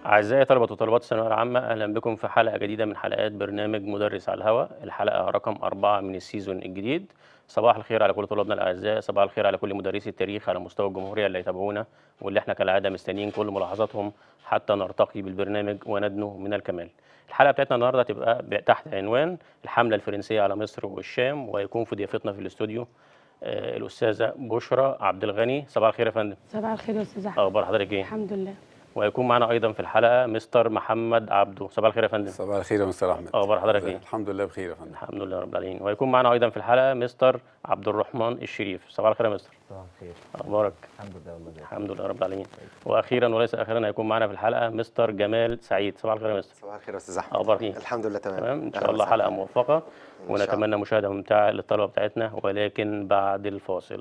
أعزائي طلبة وطالبات الثانوية العامة أهلا بكم في حلقة جديدة من حلقات برنامج مدرس على الهواء الحلقة رقم أربعة من السيزون الجديد صباح الخير على كل طلابنا الأعزاء صباح الخير على كل مدرسي التاريخ على مستوى الجمهورية اللي يتابعونا واللي احنا كالعادة مستنيين كل ملاحظاتهم حتى نرتقي بالبرنامج وندنو من الكمال الحلقة بتاعتنا النهاردة هتبقى ب- تحت عنوان الحملة الفرنسية على مصر والشام ويكون في ضيافتنا في الاستوديو آه، الأستاذة بشرى عبد الغني صباح الخير يا فندم صباح الخير يا استاذ احمد أخبار حضرتك إيه؟ الحمد لله ويكون معنا ايضا في الحلقه مستر محمد عبده صباح الخير يا فندم صباح الخير يا مستر احمد اخبار حضرتك ايه الحمد لله بخير يا فندم الحمد لله رب العالمين ويكون معنا ايضا في الحلقه مستر عبد الرحمن الشريف صباح الخير يا مستر صباح الخير اخبارك الحمد لله والله زي الحمد لله رب العالمين واخيرا وليس اخيرا هيكون معنا في الحلقه مستر جمال سعيد صباح الخير يا مستر صباح الخير يا استاذ احمد اخبارك ايه الحمد لله تمام تمام ان شاء أهلا الله وسهلا. حلقه موفقه إن شاء الله. ونتمنى مشاهده ممتعه للطلبه بتاعتنا ولكن بعد الفاصل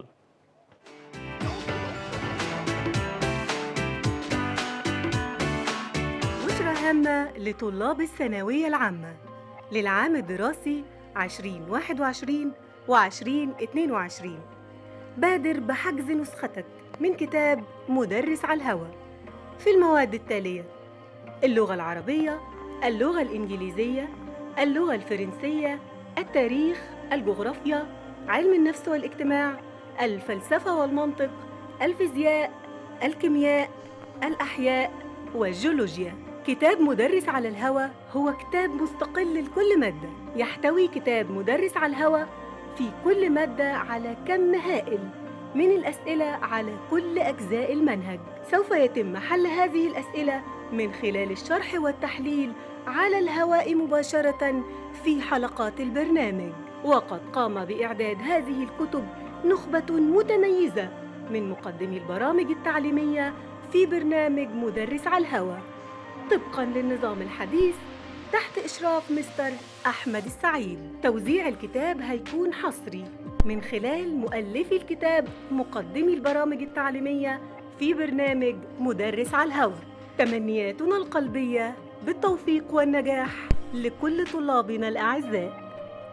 بشرى هامة لطلاب الثانوية العامة للعام الدراسي 2021 و2022 بادر بحجز نسختك من كتاب مدرس على الهوى في المواد التالية اللغة العربية اللغة الإنجليزية اللغة الفرنسية التاريخ الجغرافيا علم النفس والاجتماع الفلسفة والمنطق الفيزياء الكيمياء الأحياء والجيولوجيا كتاب مدرس على الهوى هو كتاب مستقل لكل مادة يحتوي كتاب مدرس على الهوى في كل مادة على كم هائل من الأسئلة على كل أجزاء المنهج سوف يتم حل هذه الأسئلة من خلال الشرح والتحليل على الهواء مباشرة في حلقات البرنامج وقد قام بإعداد هذه الكتب نخبة متميزة من مقدمي البرامج التعليمية في برنامج مدرس على الهوى طبقا للنظام الحديث تحت إشراف مستر أحمد السعيد توزيع الكتاب هيكون حصري من خلال مؤلفي الكتاب مقدمي البرامج التعليمية في برنامج مدرس على الهوى تمنياتنا القلبية بالتوفيق والنجاح لكل طلابنا الأعزاء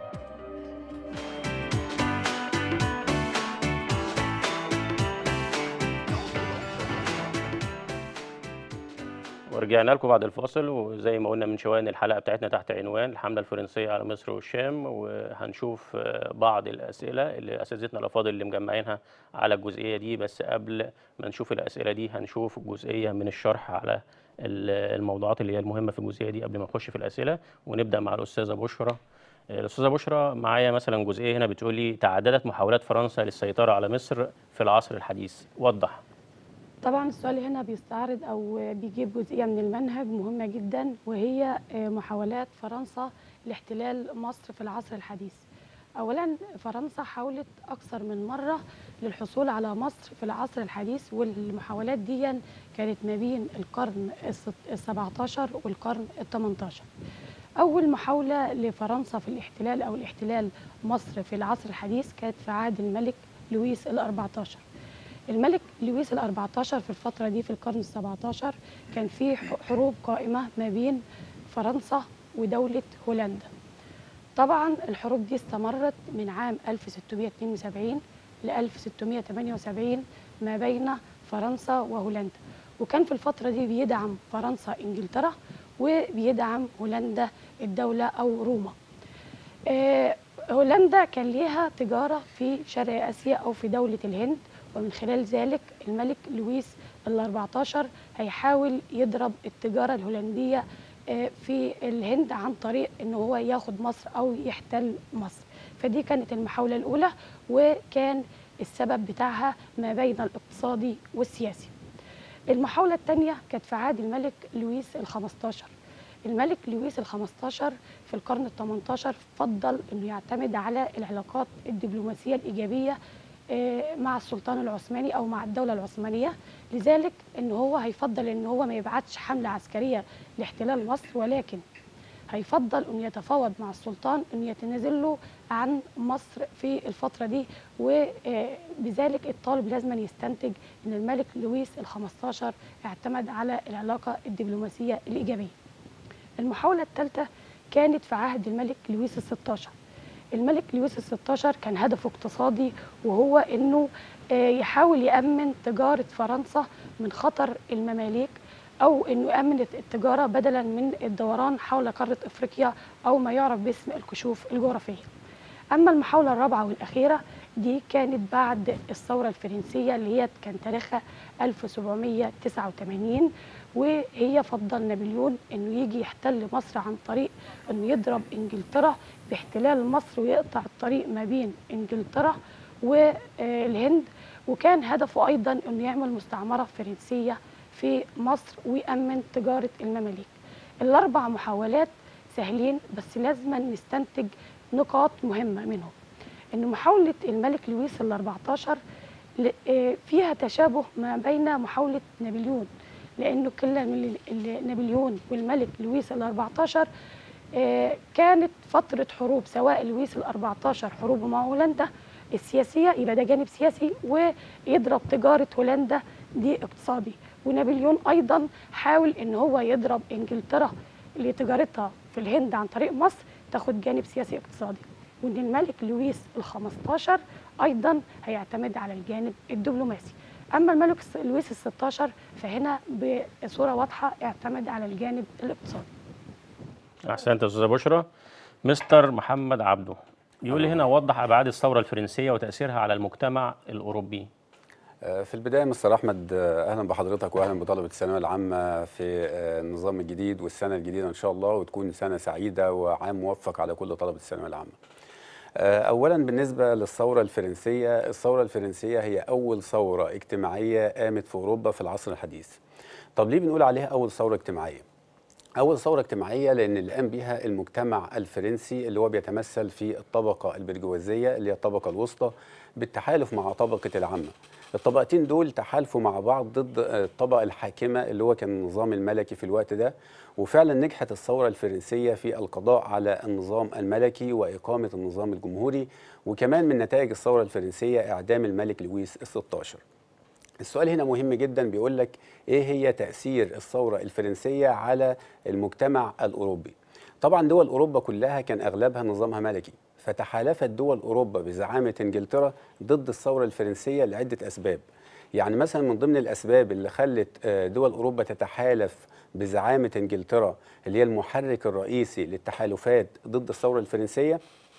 ورجعنا لكم بعد الفاصل وزي ما قلنا من شويه ان الحلقه بتاعتنا تحت عنوان الحمله الفرنسيه على مصر والشام وهنشوف آه، بعض الاسئله اللي اساتذتنا الافاضل اللي مجمعينها على الجزئيه دي بس قبل ما نشوف الاسئله دي هنشوف جزئيه من الشرح على ال- الموضوعات اللي هي المهمه في الجزئيه دي قبل ما نخش في الاسئله ونبدا مع الاستاذه بشرى آه، الاستاذه بشرى معايا مثلا جزئيه هنا بتقول لي تعددت محاولات فرنسا للسيطره على مصر في العصر الحديث وضح طبعا السؤال هنا بيستعرض او بيجيب جزئيه من المنهج مهمه جدا وهي آه، محاولات فرنسا لاحتلال مصر في العصر الحديث اولا فرنسا حاولت اكثر من مره للحصول على مصر في العصر الحديث والمحاولات دي كانت ما بين القرن ال 17 والقرن ال 18 اول محاوله لفرنسا في الاحتلال او الاحتلال مصر في العصر الحديث كانت في عهد الملك لويس ال 14 الملك لويس ال14 في الفترة دي في القرن ال17 كان في ح- حروب قائمة ما بين فرنسا ودولة هولندا طبعا الحروب دي استمرت من عام 1672 ل 1678 ما بين فرنسا وهولندا وكان في الفترة دي بيدعم فرنسا انجلترا وبيدعم هولندا الدولة او روما آه، هولندا كان ليها تجارة في شرق آسيا أو في دولة الهند ومن خلال ذلك الملك لويس ال 14 هيحاول يضرب التجارة الهولندية آه، في الهند عن طريق ان هو ياخد مصر او يحتل مصر فدي كانت المحاولة الأولى وكان السبب بتاعها ما بين الاقتصادي والسياسي المحاولة الثانية كانت في عهد الملك لويس ال 15 الملك لويس ال 15 في القرن ال 18 فضل انه يعتمد على العلاقات الدبلوماسيه الايجابيه آه، مع السلطان العثماني او مع الدوله العثمانيه لذلك ان هو هيفضل ان هو ما يبعتش حمله عسكريه لاحتلال مصر ولكن هيفضل انه يتفاوض مع السلطان انه يتنازل له عن مصر في الفتره دي وبذلك الطالب لازم يستنتج ان الملك لويس ال 15 اعتمد على العلاقه الدبلوماسيه الايجابيه المحاولة الثالثة كانت في عهد الملك لويس الستاشر الملك لويس الستاشر كان هدفه اقتصادي وهو انه آه، يحاول يأمن تجارة فرنسا من خطر المماليك او انه يامن التجاره بدلا من الدوران حول قاره افريقيا او ما يعرف باسم الكشوف الجغرافيه. اما المحاوله الرابعه والاخيره دي كانت بعد الثوره الفرنسيه اللي هي كان تاريخها 1789 وهي فضل نابليون انه يجي يحتل مصر عن طريق انه يضرب انجلترا باحتلال مصر ويقطع الطريق ما بين انجلترا والهند وكان هدفه ايضا انه يعمل مستعمره فرنسيه في مصر ويامن تجاره المماليك. الاربع محاولات سهلين بس لازم نستنتج نقاط مهمه منهم. ان محاوله الملك لويس ال 14 ل- آه، فيها تشابه ما بين محاوله نابليون لانه كلا من ال- نابليون والملك لويس ال 14 آه، كانت فتره حروب سواء لويس ال 14 حروبه مع هولندا السياسيه يبقى ده جانب سياسي ويضرب تجاره هولندا دي اقتصادي ونابليون ايضا حاول ان هو يضرب انجلترا لتجارتها في الهند عن طريق مصر تاخد جانب سياسي اقتصادي وان الملك لويس ال 15 ايضا هيعتمد على الجانب الدبلوماسي اما الملك الس- لويس ال 16 فهنا بصوره واضحه اعتمد على الجانب الاقتصادي احسنت يا استاذه بشرى مستر محمد عبده يقول لي هنا وضح ابعاد الثوره الفرنسيه وتاثيرها على المجتمع الاوروبي آه، في البدايه مستر احمد آه، اهلا بحضرتك واهلا بطلبه الثانويه العامه في آه، النظام الجديد والسنه الجديده ان شاء الله وتكون سنه سعيده وعام موفق على كل طلبه الثانويه العامه. آه، اولا بالنسبه للثوره الفرنسيه، الثوره الفرنسيه هي اول ثوره اجتماعيه قامت في اوروبا في العصر الحديث. طب ليه بنقول عليها اول ثوره اجتماعيه؟ أول ثورة اجتماعية لأن اللي قام بيها المجتمع الفرنسي اللي هو بيتمثل في الطبقة البرجوازية اللي هي الطبقة الوسطى بالتحالف مع طبقة العامة. الطبقتين دول تحالفوا مع بعض ضد الطبقة الحاكمة اللي هو كان النظام الملكي في الوقت ده وفعلا نجحت الثورة الفرنسية في القضاء على النظام الملكي وإقامة النظام الجمهوري وكمان من نتائج الثورة الفرنسية إعدام الملك لويس الستاشر السؤال هنا مهم جدا بيقول لك ايه هي تاثير الثوره الفرنسيه على المجتمع الاوروبي طبعا دول اوروبا كلها كان اغلبها نظامها ملكي فتحالفت دول اوروبا بزعامه انجلترا ضد الثوره الفرنسيه لعده اسباب يعني مثلا من ضمن الاسباب اللي خلت آه، دول اوروبا تتحالف بزعامه انجلترا اللي هي المحرك الرئيسي للتحالفات ضد الثوره الفرنسيه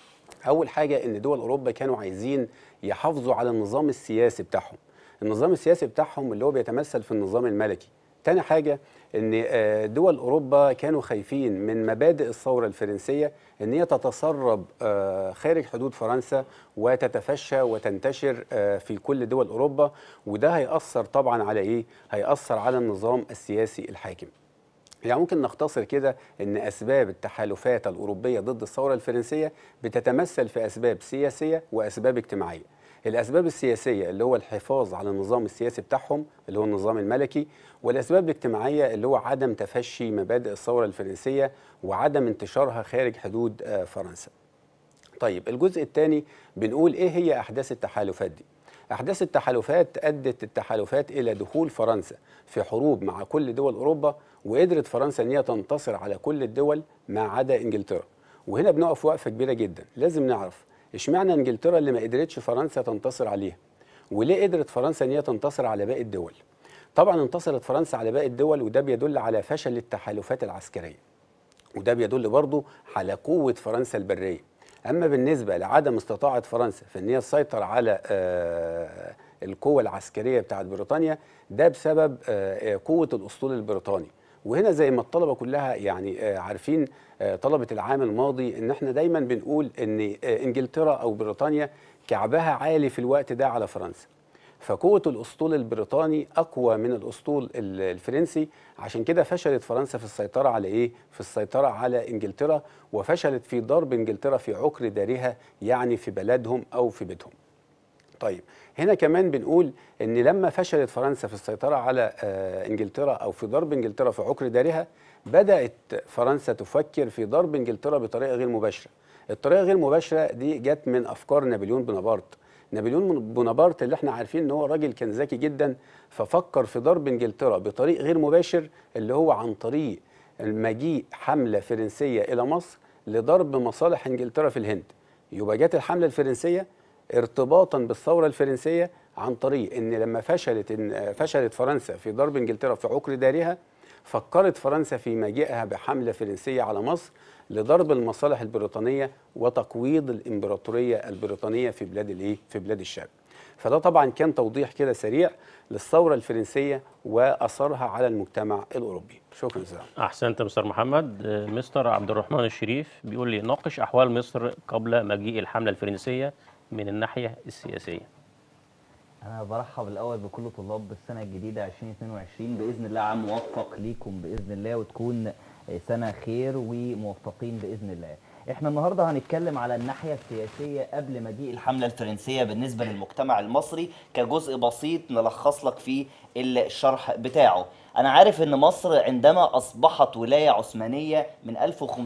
اول حاجه ان دول اوروبا كانوا عايزين يحافظوا على النظام السياسي بتاعهم النظام السياسي بتاعهم اللي هو بيتمثل في النظام الملكي تاني حاجة ان آه، دول اوروبا كانوا خايفين من مبادئ الثورة الفرنسية ان هي تتسرب آه، خارج حدود فرنسا وتتفشى وتنتشر آه، في كل دول اوروبا وده هيأثر طبعا على ايه هيأثر على النظام السياسي الحاكم يعني ممكن نختصر كده ان اسباب التحالفات الاوروبيه ضد الثوره الفرنسيه بتتمثل في اسباب سياسيه واسباب اجتماعيه. الاسباب السياسيه اللي هو الحفاظ على النظام السياسي بتاعهم اللي هو النظام الملكي والاسباب الاجتماعيه اللي هو عدم تفشي مبادئ الثوره الفرنسيه وعدم انتشارها خارج حدود آه، فرنسا. طيب الجزء الثاني بنقول ايه هي احداث التحالفات دي احداث التحالفات ادت التحالفات الى دخول فرنسا في حروب مع كل دول اوروبا وقدرت فرنسا ان هي تنتصر على كل الدول ما عدا انجلترا وهنا بنقف وقفه كبيره جدا لازم نعرف اشمعنى انجلترا اللي ما قدرتش فرنسا تنتصر عليها وليه قدرت فرنسا ان هي تنتصر على باقي الدول طبعا انتصرت فرنسا على باقي الدول وده بيدل على فشل التحالفات العسكريه وده بيدل برضه على قوة فرنسا البرية أما بالنسبة لعدم استطاعة فرنسا في أن هي تسيطر على آه، القوة العسكرية بتاعت بريطانيا ده بسبب آه، آه، قوة الأسطول البريطاني وهنا زي ما الطلبة كلها يعني آه، عارفين آه، طلبة العام الماضي ان احنا دايما بنقول ان آه، انجلترا او بريطانيا كعبها عالي في الوقت ده على فرنسا فقوة الأسطول البريطاني أقوى من الأسطول ال- الفرنسي عشان كده فشلت فرنسا في السيطرة على إيه؟ في السيطرة على إنجلترا وفشلت في ضرب إنجلترا في عقر دارها يعني في بلدهم أو في بيتهم طيب هنا كمان بنقول ان لما فشلت فرنسا في السيطره على آه، انجلترا او في ضرب انجلترا في عقر دارها بدات فرنسا تفكر في ضرب انجلترا بطريقه غير مباشره الطريقه غير مباشره دي جت من افكار نابليون بونابرت نابليون بونابرت اللي احنا عارفين ان هو راجل كان ذكي جدا ففكر في ضرب انجلترا بطريق غير مباشر اللي هو عن طريق المجيء حمله فرنسيه الى مصر لضرب مصالح انجلترا في الهند يبقى جت الحمله الفرنسيه ارتباطا بالثوره الفرنسيه عن طريق ان لما فشلت إن فشلت فرنسا في ضرب انجلترا في عقر دارها فكرت فرنسا في مجيئها بحملة فرنسية على مصر لضرب المصالح البريطانية وتقويض الإمبراطورية البريطانية في بلاد الإيه؟ في بلاد الشام. فده طبعا كان توضيح كده سريع للثورة الفرنسية وأثرها على المجتمع الأوروبي. شكرا جزيلا. احسنت مستر محمد آه، مستر عبد الرحمن الشريف بيقول لي ناقش احوال مصر قبل مجيء الحمله الفرنسيه من الناحيه السياسيه أنا برحب الأول بكل طلاب السنة الجديدة 2022 بإذن الله عام موفق ليكم بإذن الله وتكون سنة خير وموفقين بإذن الله. إحنا النهاردة هنتكلم على الناحية السياسية قبل مجيء الحملة الفرنسية بالنسبة للمجتمع المصري كجزء بسيط نلخص لك فيه الشرح بتاعه. أنا عارف إن مصر عندما أصبحت ولاية عثمانية من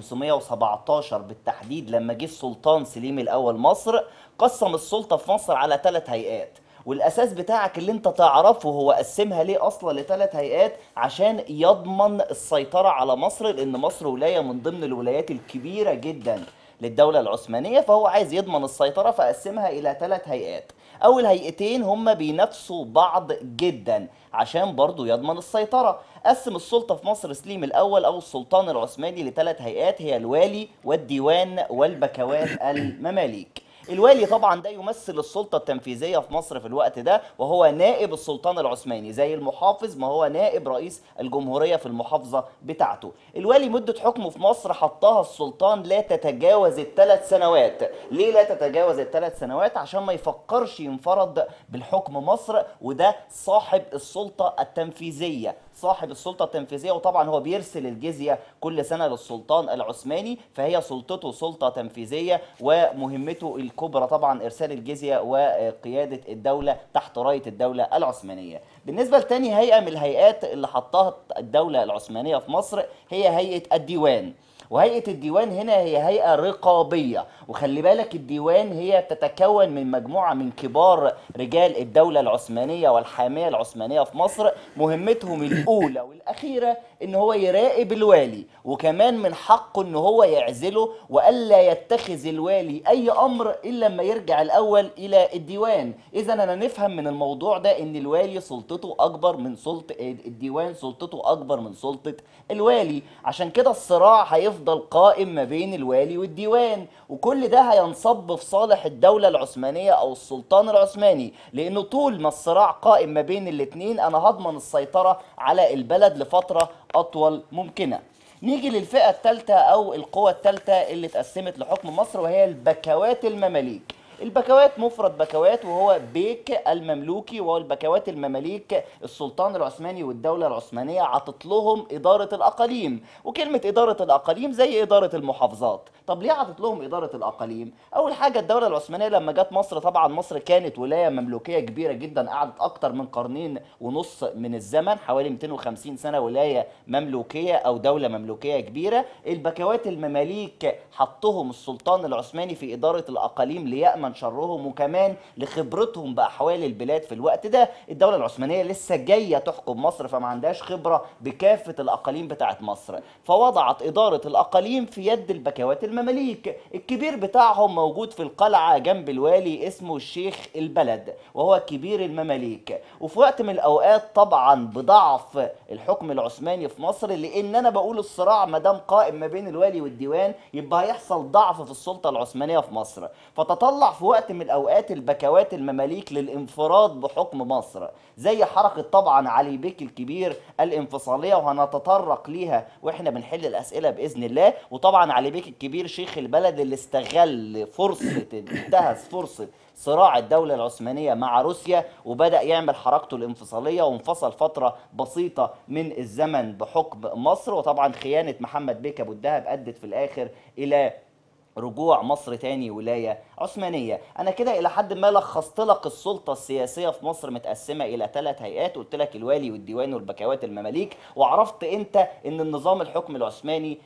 1517 بالتحديد لما جه السلطان سليم الأول مصر قسم السلطة في مصر على ثلاث هيئات. والاساس بتاعك اللي انت تعرفه هو قسمها ليه اصلا لثلاث هيئات عشان يضمن السيطره على مصر لان مصر ولايه من ضمن الولايات الكبيره جدا للدوله العثمانيه فهو عايز يضمن السيطره فقسمها الى ثلاث هيئات اول هيئتين هم بينافسوا بعض جدا عشان برضو يضمن السيطره قسم السلطه في مصر سليم الاول او السلطان العثماني لثلاث هيئات هي الوالي والديوان والبكوات المماليك الوالي طبعا ده يمثل السلطة التنفيذية في مصر في الوقت ده وهو نائب السلطان العثماني زي المحافظ ما هو نائب رئيس الجمهورية في المحافظة بتاعته الوالي مدة حكمه في مصر حطها السلطان لا تتجاوز الثلاث سنوات ليه لا تتجاوز الثلاث سنوات عشان ما يفكرش ينفرد بالحكم مصر وده صاحب السلطة التنفيذية صاحب السلطة التنفيذية وطبعا هو بيرسل الجزية كل سنة للسلطان العثماني فهي سلطته سلطة تنفيذية ومهمته الكبرى طبعا إرسال الجزية وقيادة الدولة تحت راية الدولة العثمانية بالنسبة لتاني هيئة من الهيئات اللي حطها الدولة العثمانية في مصر هي هيئة الديوان وهيئة الديوان هنا هي هيئة رقابية وخلي بالك الديوان هي تتكون من مجموعة من كبار رجال الدولة العثمانية والحامية العثمانية في مصر مهمتهم الأولى والأخيرة إن هو يراقب الوالي وكمان من حقه إن هو يعزله وألا يتخذ الوالي أي أمر إلا لما يرجع الأول إلى الديوان إذا أنا نفهم من الموضوع ده إن الوالي سلطته أكبر من سلطة الديوان سلطته أكبر من سلطة الوالي عشان كده الصراع هيفضل قائم ما بين الوالي والديوان وكل ده هينصب في صالح الدولة العثمانية أو السلطان العثماني لأنه طول ما الصراع قائم ما بين الاتنين أنا هضمن السيطرة على البلد لفترة أطول ممكنة نيجي للفئة الثالثة أو القوة الثالثة اللي اتقسمت لحكم مصر وهي البكوات المماليك البكوات مفرد بكوات وهو بيك المملوكي وهو البكوات المماليك السلطان العثماني والدولة العثمانية عطت لهم إدارة الأقاليم وكلمة إدارة الأقاليم زي إدارة المحافظات طب ليه عطت لهم إدارة الأقاليم؟ أول حاجة الدولة العثمانية لما جت مصر طبعا مصر كانت ولاية مملوكية كبيرة جدا قعدت أكتر من قرنين ونص من الزمن حوالي 250 سنة ولاية مملوكية أو دولة مملوكية كبيرة البكوات المماليك حطهم السلطان العثماني في إدارة الأقاليم ليأمن شرهم وكمان لخبرتهم بأحوال البلاد في الوقت ده الدولة العثمانية لسه جاية تحكم مصر فما عندهاش خبرة بكافة الأقاليم بتاعت مصر فوضعت إدارة الأقاليم في يد البكوات المماليك الكبير بتاعهم موجود في القلعة جنب الوالي اسمه الشيخ البلد وهو كبير المماليك وفي وقت من الأوقات طبعا بضعف الحكم العثماني في مصر لأن أنا بقول الصراع ما دام قائم ما بين الوالي والديوان يبقى هيحصل ضعف في السلطة العثمانية في مصر فتطلع في وقت من الأوقات البكوات المماليك للانفراد بحكم مصر زي حركة طبعا علي بيك الكبير الانفصالية وهنتطرق ليها واحنا بنحل الأسئلة بإذن الله وطبعا علي بيك الكبير شيخ البلد اللي استغل فرصة انتهز فرصة صراع الدولة العثمانية مع روسيا وبدأ يعمل حركته الانفصالية وانفصل فترة بسيطة من الزمن بحكم مصر وطبعا خيانة محمد بيك أبو الدهب أدت في الآخر إلى رجوع مصر تاني ولاية عثمانية أنا كده إلى حد ما لخصت لك السلطة السياسية في مصر متقسمة إلى ثلاث هيئات قلت لك الوالي والديوان والبكوات المماليك وعرفت أنت أن النظام الحكم العثماني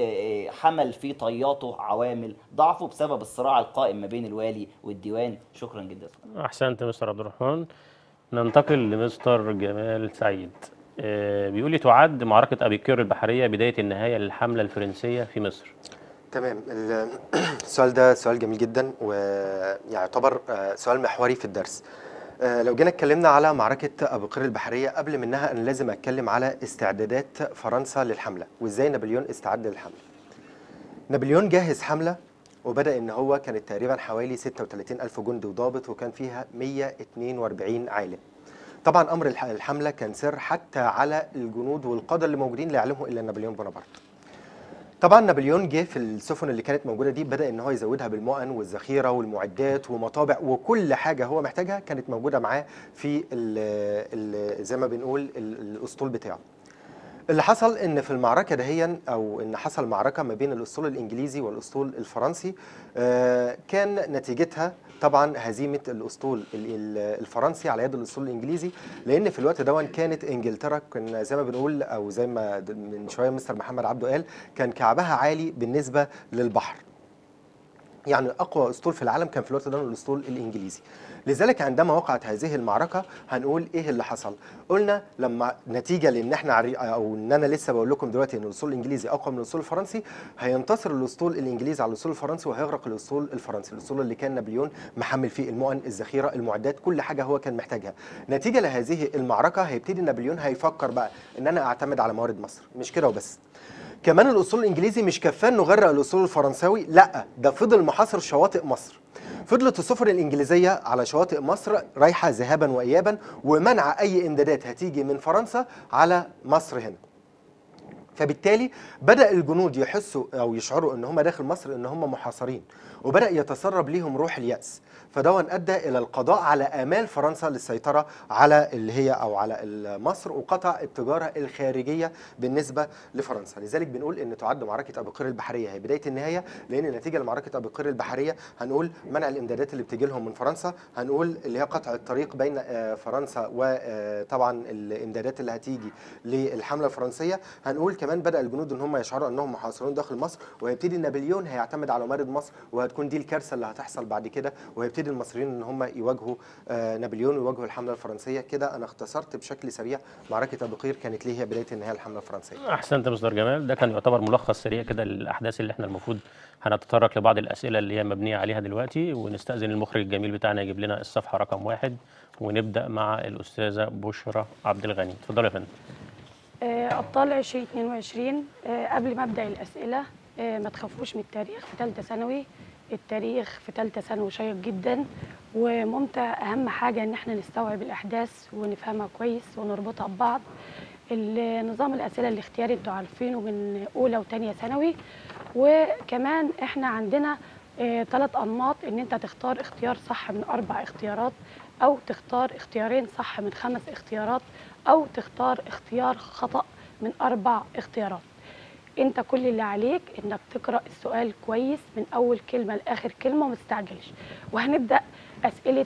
حمل في طياته عوامل ضعفه بسبب الصراع القائم ما بين الوالي والديوان شكرا جدا احسنت مستر عبد الرحمن ننتقل لمستر جمال سعيد آه، بيقول لي تعد معركة أبيكير البحرية بداية النهاية للحملة الفرنسية في مصر تمام ال- السؤال ده سؤال جميل جدا ويعتبر آه، سؤال محوري في الدرس آه، لو جينا اتكلمنا على معركة أبو قير البحرية قبل منها أنا لازم أتكلم على استعدادات فرنسا للحملة وإزاي نابليون استعد للحملة نابليون جهز حملة وبدأ إن هو كانت تقريبا حوالي 36 ألف جندي وضابط وكان فيها 142 عالم طبعا أمر الح- الحملة كان سر حتى على الجنود والقادة اللي موجودين لا يعلمه إلا نابليون بونابرت طبعا نابليون جه في السفن اللي كانت موجوده دي بدا ان هو يزودها بالمؤن والذخيره والمعدات ومطابع وكل حاجه هو محتاجها كانت موجوده معاه في ال ال زي ما بنقول ال- الاسطول بتاعه اللي حصل ان في المعركه دهيا او ان حصل معركه ما بين الاسطول الانجليزي والاسطول الفرنسي آه، كان نتيجتها طبعا هزيمه الاسطول ال- ال- الفرنسي على يد الاسطول الانجليزي لان في الوقت ده كانت انجلترا كان زي ما بنقول او زي ما د- من شويه مستر محمد عبده قال كان كعبها عالي بالنسبه للبحر يعني اقوى اسطول في العالم كان في الوقت ده الاسطول الانجليزي لذلك عندما وقعت هذه المعركه هنقول ايه اللي حصل قلنا لما نتيجه لان احنا عري او ان انا لسه بقول لكم دلوقتي ان الاسطول الانجليزي اقوى من الاسطول الفرنسي هينتصر الاسطول الانجليزي على الاسطول الفرنسي وهيغرق الاسطول الفرنسي الاسطول اللي كان نابليون محمل فيه المؤن الذخيره المعدات كل حاجه هو كان محتاجها نتيجه لهذه المعركه هيبتدي نابليون هيفكر بقى ان انا اعتمد على موارد مصر مش كده وبس كمان الاسطول الانجليزي مش كفاه انه غرق الاسطول الفرنساوي لا ده فضل محاصر شواطئ مصر فضلت السفن الانجليزيه على شواطئ مصر رايحه ذهابا وايابا ومنع اي امدادات هتيجي من فرنسا على مصر هنا فبالتالي بدا الجنود يحسوا او يشعروا ان هم داخل مصر ان هم محاصرين وبدا يتسرب ليهم روح الياس فدون ادى الى القضاء على امال فرنسا للسيطره على اللي هي او على مصر وقطع التجاره الخارجيه بالنسبه لفرنسا لذلك بنقول ان تعد معركه ابو قير البحريه هي بدايه النهايه لان نتيجه لمعركه ابو قير البحريه هنقول منع الامدادات اللي بتجي لهم من فرنسا هنقول اللي هي قطع الطريق بين آه، فرنسا وطبعا الامدادات اللي هتيجي للحمله الفرنسيه هنقول كمان بدا الجنود ان هم يشعروا انهم محاصرون داخل مصر وهيبتدي نابليون هيعتمد على موارد مصر وهتكون دي الكارثه اللي هتحصل بعد كده وهيبتدي المصريين ان هم يواجهوا آه، نابليون ويواجهوا الحمله الفرنسيه كده انا اختصرت بشكل سريع معركه ابو قير كانت ليه هي بدايه النهايه الحمله الفرنسيه احسنت يا مستر جمال ده كان يعتبر ملخص سريع كده للاحداث اللي احنا المفروض هنتطرق لبعض الاسئله اللي هي مبنيه عليها دلوقتي ونستاذن المخرج الجميل بتاعنا يجيب لنا الصفحه رقم واحد ونبدا مع الاستاذه بشرى عبد الغني اتفضلي يا فندم آه، أبطال 2022 آه، قبل ما أبدأ الأسئلة آه، ما تخافوش من التاريخ في ثالثة ثانوي التاريخ في ثالثة ثانوي شيق جدا وممتع أهم حاجة إن احنا نستوعب الأحداث ونفهمها كويس ونربطها ببعض النظام الأسئلة الاختياري انتوا عارفينه من أولى وتانية ثانوي وكمان احنا عندنا ثلاث أنماط إن أنت تختار اختيار صح من أربع اختيارات أو تختار اختيارين صح من خمس اختيارات أو تختار اختيار خطأ من أربع اختيارات انت كل اللي عليك انك تقرا السؤال كويس من اول كلمه لاخر كلمه وما تستعجلش وهنبدا اسئله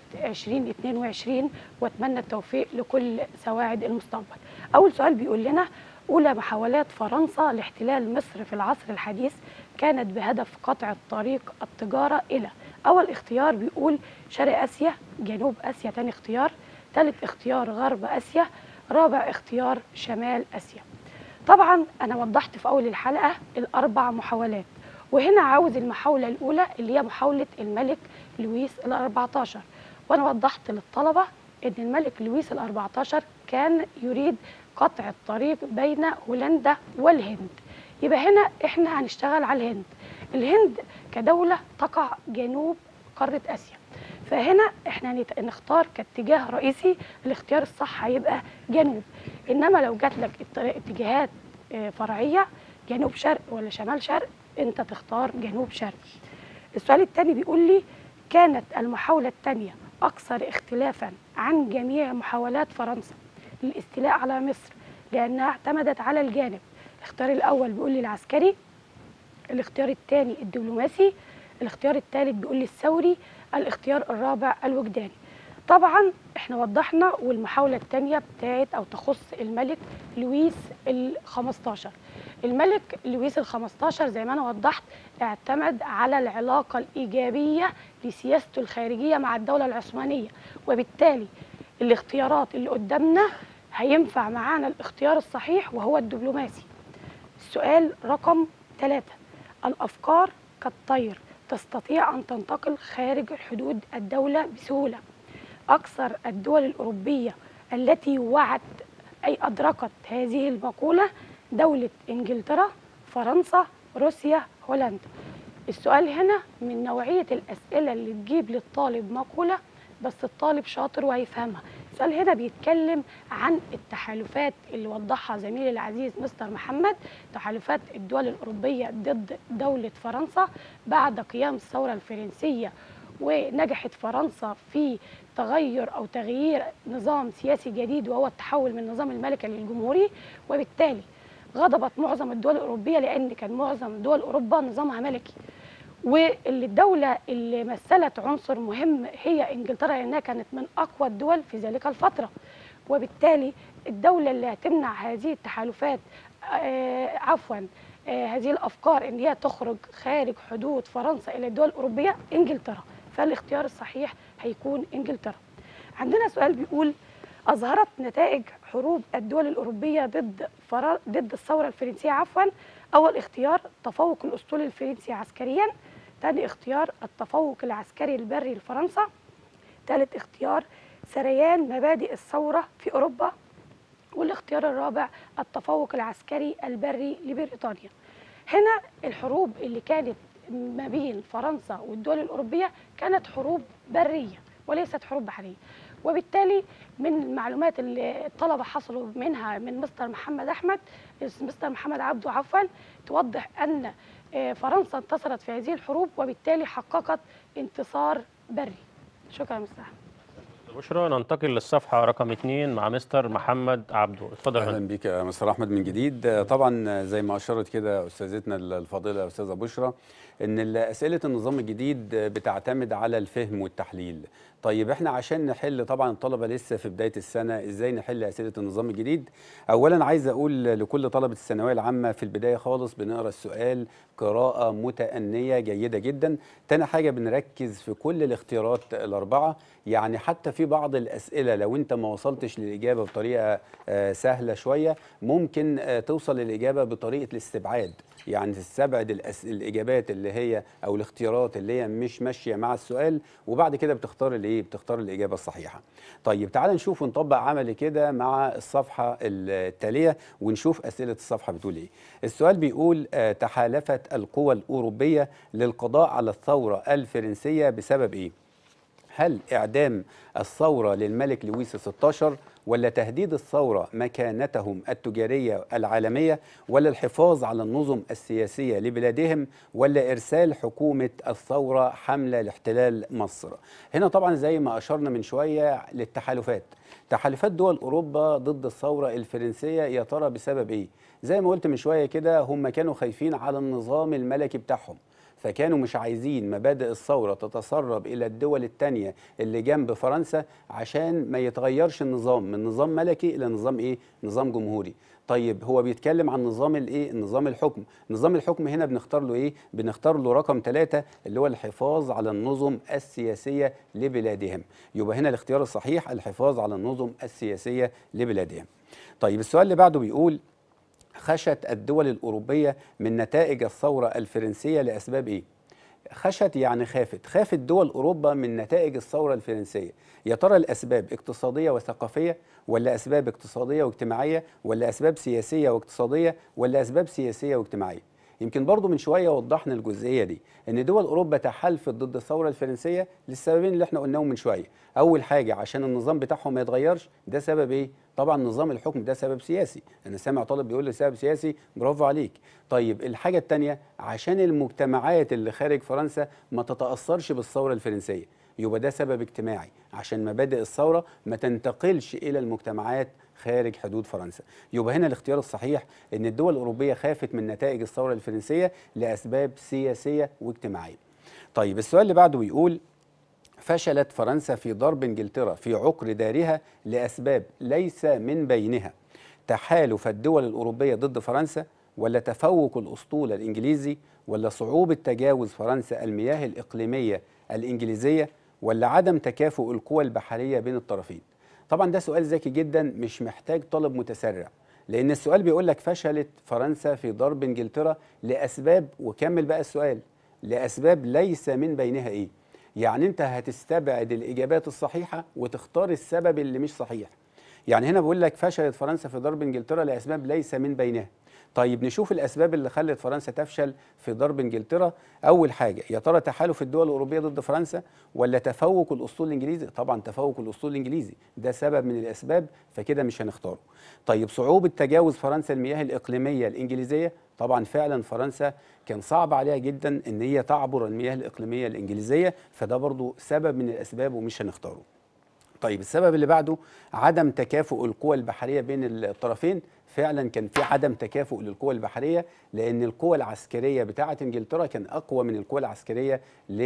2022 واتمنى التوفيق لكل سواعد المستقبل اول سؤال بيقول لنا اولى محاولات فرنسا لاحتلال مصر في العصر الحديث كانت بهدف قطع الطريق التجاره الى اول اختيار بيقول شرق اسيا جنوب اسيا تاني اختيار ثالث اختيار غرب اسيا رابع اختيار شمال اسيا طبعا انا وضحت في اول الحلقه الاربع محاولات وهنا عاوز المحاوله الاولى اللي هي محاوله الملك لويس ال14 وانا وضحت للطلبه ان الملك لويس ال14 كان يريد قطع الطريق بين هولندا والهند يبقى هنا احنا هنشتغل على الهند الهند كدوله تقع جنوب قاره اسيا فهنا احنا نت- نختار كاتجاه رئيسي الاختيار الصح هيبقى جنوب انما لو جات لك الطريق- اتجاهات آه، فرعيه جنوب شرق ولا شمال شرق انت تختار جنوب شرق السؤال الثاني بيقول لي كانت المحاوله الثانيه اكثر اختلافا عن جميع محاولات فرنسا للاستيلاء على مصر لانها اعتمدت على الجانب الاختيار الاول بيقول لي العسكري الاختيار الثاني الدبلوماسي الاختيار الثالث بيقول لي الثوري الاختيار الرابع الوجداني طبعا احنا وضحنا والمحاوله الثانيه بتاعت او تخص الملك لويس ال 15 الملك لويس ال 15 زي ما انا وضحت اعتمد على العلاقه الايجابيه لسياسته الخارجيه مع الدوله العثمانيه وبالتالي الاختيارات اللي قدامنا هينفع معانا الاختيار الصحيح وهو الدبلوماسي السؤال رقم ثلاثة الأفكار كالطير تستطيع أن تنتقل خارج حدود الدولة بسهولة أكثر الدول الأوروبية التي وعت أي أدركت هذه المقولة دولة إنجلترا فرنسا روسيا هولندا السؤال هنا من نوعية الأسئلة اللي تجيب للطالب مقولة بس الطالب شاطر وهيفهمها السؤال هنا بيتكلم عن التحالفات اللي وضحها زميلي العزيز مستر محمد تحالفات الدول الأوروبية ضد دولة فرنسا بعد قيام الثورة الفرنسية ونجحت فرنسا في تغير أو تغيير نظام سياسي جديد وهو التحول من النظام الملكي للجمهوري وبالتالي غضبت معظم الدول الأوروبية لأن كان معظم دول أوروبا نظامها ملكي واللي الدولة اللي مثلت عنصر مهم هي انجلترا لانها كانت من اقوى الدول في ذلك الفترة وبالتالي الدولة اللي هتمنع هذه التحالفات آه عفوا آه هذه الافكار ان هي تخرج خارج حدود فرنسا الى الدول الاوروبيه انجلترا فالاختيار الصحيح هيكون انجلترا عندنا سؤال بيقول اظهرت نتائج حروب الدول الاوروبيه ضد فرا... ضد الثوره الفرنسيه عفوا اول اختيار تفوق الاسطول الفرنسي عسكريا ثاني اختيار التفوق العسكري البري لفرنسا ثالث اختيار سريان مبادئ الثوره في اوروبا والاختيار الرابع التفوق العسكري البري لبريطانيا هنا الحروب اللي كانت ما بين فرنسا والدول الأوروبية كانت حروب برية وليست حروب بحرية وبالتالي من المعلومات اللي الطلبة حصلوا منها من مستر محمد أحمد مستر محمد عبده عفوا توضح أن فرنسا انتصرت في هذه الحروب وبالتالي حققت انتصار بري شكرا مستر أحمد بشرى ننتقل للصفحة رقم اثنين مع مستر محمد عبده اتفضل يا اهلا فندم. بيك يا مستر احمد من جديد طبعا زي ما اشرت كده استاذتنا الفاضله استاذه بشرى ان اسئله النظام الجديد بتعتمد على الفهم والتحليل طيب احنا عشان نحل طبعا الطلبه لسه في بدايه السنه ازاي نحل اسئله النظام الجديد اولا عايز اقول لكل طلبه الثانويه العامه في البدايه خالص بنقرا السؤال قراءه متانيه جيده جدا تاني حاجه بنركز في كل الاختيارات الاربعه يعني حتى في بعض الاسئله لو انت ما وصلتش للاجابه بطريقه آه، سهله شويه ممكن آه، توصل للاجابه بطريقه الاستبعاد يعني تستبعد الأس... الاجابات اللي هي او الاختيارات اللي هي مش ماشيه مع السؤال وبعد كده بتختار الايه بتختار الاجابه الصحيحه طيب تعال نشوف ونطبق عملي كده مع الصفحه التاليه ونشوف اسئله الصفحه بتقول ايه السؤال بيقول آه، تحالفت القوى الاوروبيه للقضاء على الثوره الفرنسيه بسبب ايه هل إعدام الثورة للملك لويس 16 ولا تهديد الثورة مكانتهم التجارية العالمية ولا الحفاظ على النظم السياسية لبلادهم ولا إرسال حكومة الثورة حملة لاحتلال مصر هنا طبعا زي ما أشرنا من شوية للتحالفات تحالفات دول أوروبا ضد الثورة الفرنسية يا ترى بسبب إيه زي ما قلت من شوية كده هم كانوا خايفين على النظام الملكي بتاعهم فكانوا مش عايزين مبادئ الثورة تتسرب إلى الدول التانية اللي جنب فرنسا عشان ما يتغيرش النظام من نظام ملكي إلى نظام إيه؟ نظام جمهوري طيب هو بيتكلم عن نظام الايه نظام الحكم نظام الحكم هنا بنختار له ايه بنختار له رقم ثلاثة اللي هو الحفاظ على النظم السياسية لبلادهم يبقى هنا الاختيار الصحيح الحفاظ على النظم السياسية لبلادهم طيب السؤال اللي بعده بيقول خشت الدول الأوروبية من نتائج الثورة الفرنسية لأسباب إيه؟ خشت يعني خافت خافت دول أوروبا من نتائج الثورة الفرنسية يا ترى الأسباب اقتصادية وثقافية ولا أسباب اقتصادية واجتماعية ولا أسباب سياسية واقتصادية ولا أسباب سياسية واجتماعية يمكن برضو من شوية وضحنا الجزئية دي ان دول أوروبا تحالفت ضد الثورة الفرنسية للسببين اللي احنا قلناهم من شوية أول حاجة عشان النظام بتاعهم ما يتغيرش ده سبب ايه طبعا نظام الحكم ده سبب سياسي انا سامع طالب بيقول لي سبب سياسي برافو عليك طيب الحاجه الثانيه عشان المجتمعات اللي خارج فرنسا ما تتاثرش بالثوره الفرنسيه يبقى ده سبب اجتماعي عشان مبادئ الثوره ما تنتقلش الى المجتمعات خارج حدود فرنسا يبقى هنا الاختيار الصحيح ان الدول الاوروبيه خافت من نتائج الثوره الفرنسيه لاسباب سياسيه واجتماعيه طيب السؤال اللي بعده بيقول فشلت فرنسا في ضرب انجلترا في عقر دارها لاسباب ليس من بينها تحالف الدول الاوروبيه ضد فرنسا ولا تفوق الاسطول الانجليزي ولا صعوبه تجاوز فرنسا المياه الاقليميه الانجليزيه ولا عدم تكافؤ القوى البحريه بين الطرفين طبعا ده سؤال ذكي جدا مش محتاج طلب متسرع لان السؤال بيقول لك فشلت فرنسا في ضرب انجلترا لاسباب وكمل بقى السؤال لاسباب ليس من بينها ايه يعني انت هتستبعد الاجابات الصحيحه وتختار السبب اللي مش صحيح يعني هنا بقول لك فشلت فرنسا في ضرب انجلترا لاسباب ليس من بينها طيب نشوف الاسباب اللي خلت فرنسا تفشل في ضرب انجلترا اول حاجه يا ترى تحالف الدول الاوروبيه ضد فرنسا ولا تفوق الاسطول الانجليزي طبعا تفوق الاسطول الانجليزي ده سبب من الاسباب فكده مش هنختاره طيب صعوبه تجاوز فرنسا المياه الاقليميه الانجليزيه طبعا فعلا فرنسا كان صعب عليها جدا ان هي تعبر المياه الاقليميه الانجليزيه فده برضو سبب من الاسباب ومش هنختاره طيب السبب اللي بعده عدم تكافؤ القوى البحريه بين الطرفين فعلا كان في عدم تكافؤ للقوى البحريه لان القوى العسكريه بتاعه انجلترا كان اقوى من القوى العسكريه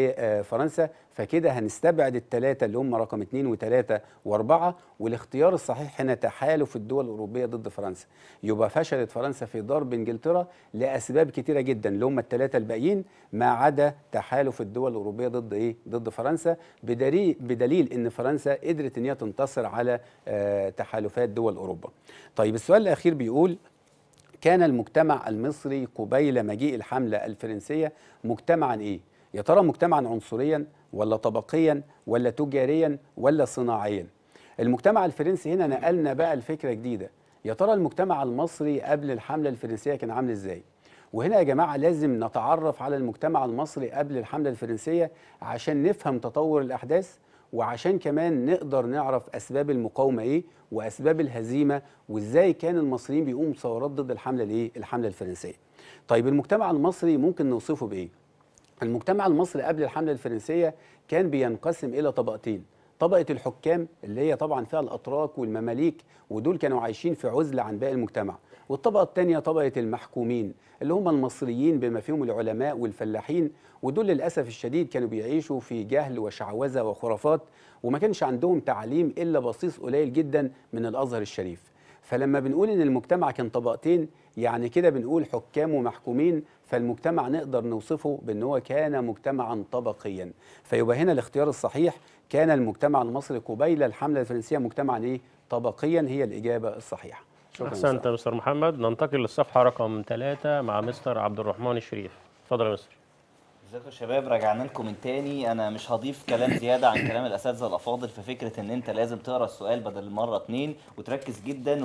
لفرنسا فكده هنستبعد الثلاثه اللي هم رقم اثنين وثلاثه واربعه والاختيار الصحيح هنا تحالف الدول الاوروبيه ضد فرنسا يبقى فشلت فرنسا في ضرب انجلترا لاسباب كتيره جدا اللي هم الثلاثه الباقيين ما عدا تحالف الدول الاوروبيه ضد ايه ضد فرنسا بدليل بدليل ان فرنسا قدرت ان هي تنتصر على آه، تحالفات دول اوروبا طيب السؤال الاخير بيقول كان المجتمع المصري قبيل مجيء الحملة الفرنسية مجتمعا إيه؟ يا ترى مجتمعا عنصريا ولا طبقيا ولا تجاريا ولا صناعيا؟ المجتمع الفرنسي هنا نقلنا بقى الفكرة جديدة يا ترى المجتمع المصري قبل الحملة الفرنسية كان عامل إزاي؟ وهنا يا جماعة لازم نتعرف على المجتمع المصري قبل الحملة الفرنسية عشان نفهم تطور الأحداث وعشان كمان نقدر نعرف اسباب المقاومه ايه واسباب الهزيمه وازاي كان المصريين بيقوموا بثورات ضد الحمله الايه الحمله الفرنسيه طيب المجتمع المصري ممكن نوصفه بايه المجتمع المصري قبل الحمله الفرنسيه كان بينقسم الى طبقتين طبقه الحكام اللي هي طبعا فيها الاتراك والمماليك ودول كانوا عايشين في عزله عن باقي المجتمع والطبقه الثانيه طبقه المحكومين اللي هم المصريين بما فيهم العلماء والفلاحين ودول للاسف الشديد كانوا بيعيشوا في جهل وشعوذه وخرافات وما كانش عندهم تعليم الا بصيص قليل جدا من الازهر الشريف فلما بنقول ان المجتمع كان طبقتين يعني كده بنقول حكام ومحكومين فالمجتمع نقدر نوصفه بان هو كان مجتمعا طبقيا فيبقى هنا الاختيار الصحيح كان المجتمع المصري قبيل الحمله الفرنسيه مجتمعا ايه طبقيا هي الاجابه الصحيحه شكرا احسنت يا مستر محمد ننتقل للصفحه رقم ثلاثة مع مستر عبد الرحمن الشريف اتفضل يا مستر ازيكم يا شباب رجعنا لكم من تاني انا مش هضيف كلام زياده عن كلام الاساتذه الافاضل في فكره ان انت لازم تقرا السؤال بدل المره اتنين وتركز جدا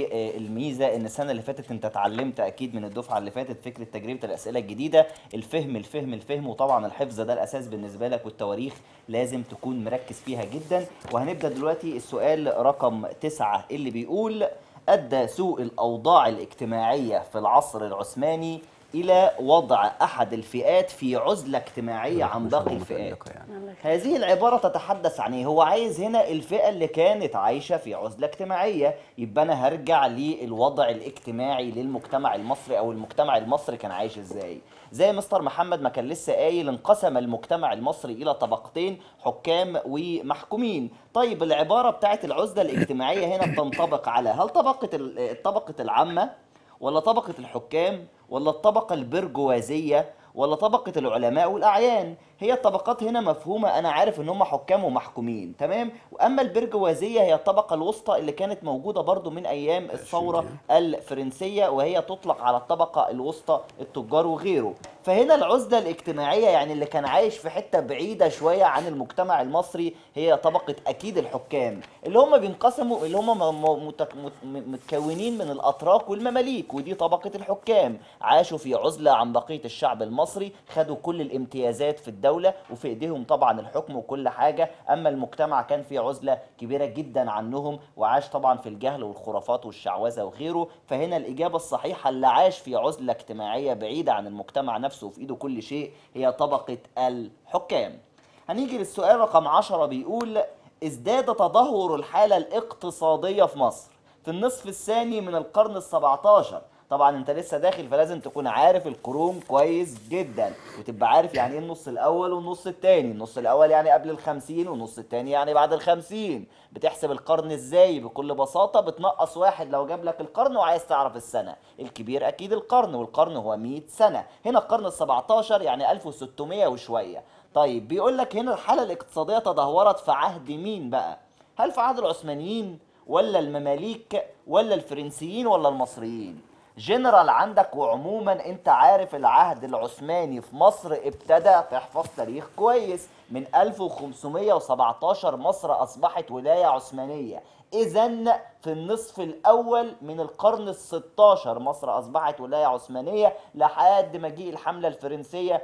والميزه ان السنه اللي فاتت انت اتعلمت اكيد من الدفعه اللي فاتت فكره تجربه الاسئله الجديده الفهم الفهم الفهم وطبعا الحفظ ده الاساس بالنسبه لك والتواريخ لازم تكون مركز فيها جدا وهنبدا دلوقتي السؤال رقم تسعة اللي بيقول ادى سوء الاوضاع الاجتماعيه في العصر العثماني الى وضع احد الفئات في عزله اجتماعيه عن باقي الفئات يعني. هذه العبارة تتحدث عن ايه؟ هو عايز هنا الفئة اللي كانت عايشة في عزلة اجتماعية، يبقى أنا هرجع للوضع الاجتماعي للمجتمع المصري أو المجتمع المصري كان عايش ازاي؟ زي مستر محمد ما كان لسه قايل انقسم المجتمع المصري إلى طبقتين حكام ومحكومين، طيب العبارة بتاعت العزلة الاجتماعية هنا بتنطبق على هل طبقة ال- طبقة العامة ولا طبقة الحكام ولا الطبقة البرجوازية ولا طبقة العلماء والأعيان هي الطبقات هنا مفهومة أنا عارف إن هم حكام ومحكومين تمام وأما البرجوازية هي الطبقة الوسطى اللي كانت موجودة برضو من أيام الثورة الفرنسية وهي تطلق على الطبقة الوسطى التجار وغيره فهنا العزلة الاجتماعية يعني اللي كان عايش في حتة بعيدة شوية عن المجتمع المصري هي طبقة أكيد الحكام اللي هم بينقسموا اللي هم م- م- متك- مت- م- متكونين من الأتراك والمماليك ودي طبقة الحكام عاشوا في عزلة عن بقية الشعب المصري خدوا كل الامتيازات في الدولة وفي ايديهم طبعا الحكم وكل حاجة اما المجتمع كان في عزلة كبيرة جدا عنهم وعاش طبعا في الجهل والخرافات والشعوذة وغيره فهنا الإجابة الصحيحة اللي عاش في عزلة اجتماعية بعيدة عن المجتمع نفسه وفي ايده كل شيء هي طبقة الحكام هنيجي للسؤال رقم عشرة بيقول ازداد تدهور الحالة الاقتصادية في مصر في النصف الثاني من القرن السبعتاشر طبعا انت لسه داخل فلازم تكون عارف القرون كويس جدا وتبقى عارف يعني ايه النص الاول والنص التاني النص الاول يعني قبل الخمسين والنص التاني يعني بعد الخمسين بتحسب القرن ازاي بكل بساطة بتنقص واحد لو جاب لك القرن وعايز تعرف السنة الكبير اكيد القرن والقرن هو 100 سنة هنا القرن ال17 يعني 1600 وشوية طيب بيقول لك هنا الحالة الاقتصادية تدهورت في عهد مين بقى هل في عهد العثمانيين ولا المماليك ولا الفرنسيين ولا المصريين جنرال عندك وعموما انت عارف العهد العثماني في مصر ابتدى تحفظ تاريخ كويس من 1517 مصر اصبحت ولايه عثمانيه اذا في النصف الاول من القرن ال 16 مصر اصبحت ولايه عثمانيه لحد مجيء الحمله الفرنسيه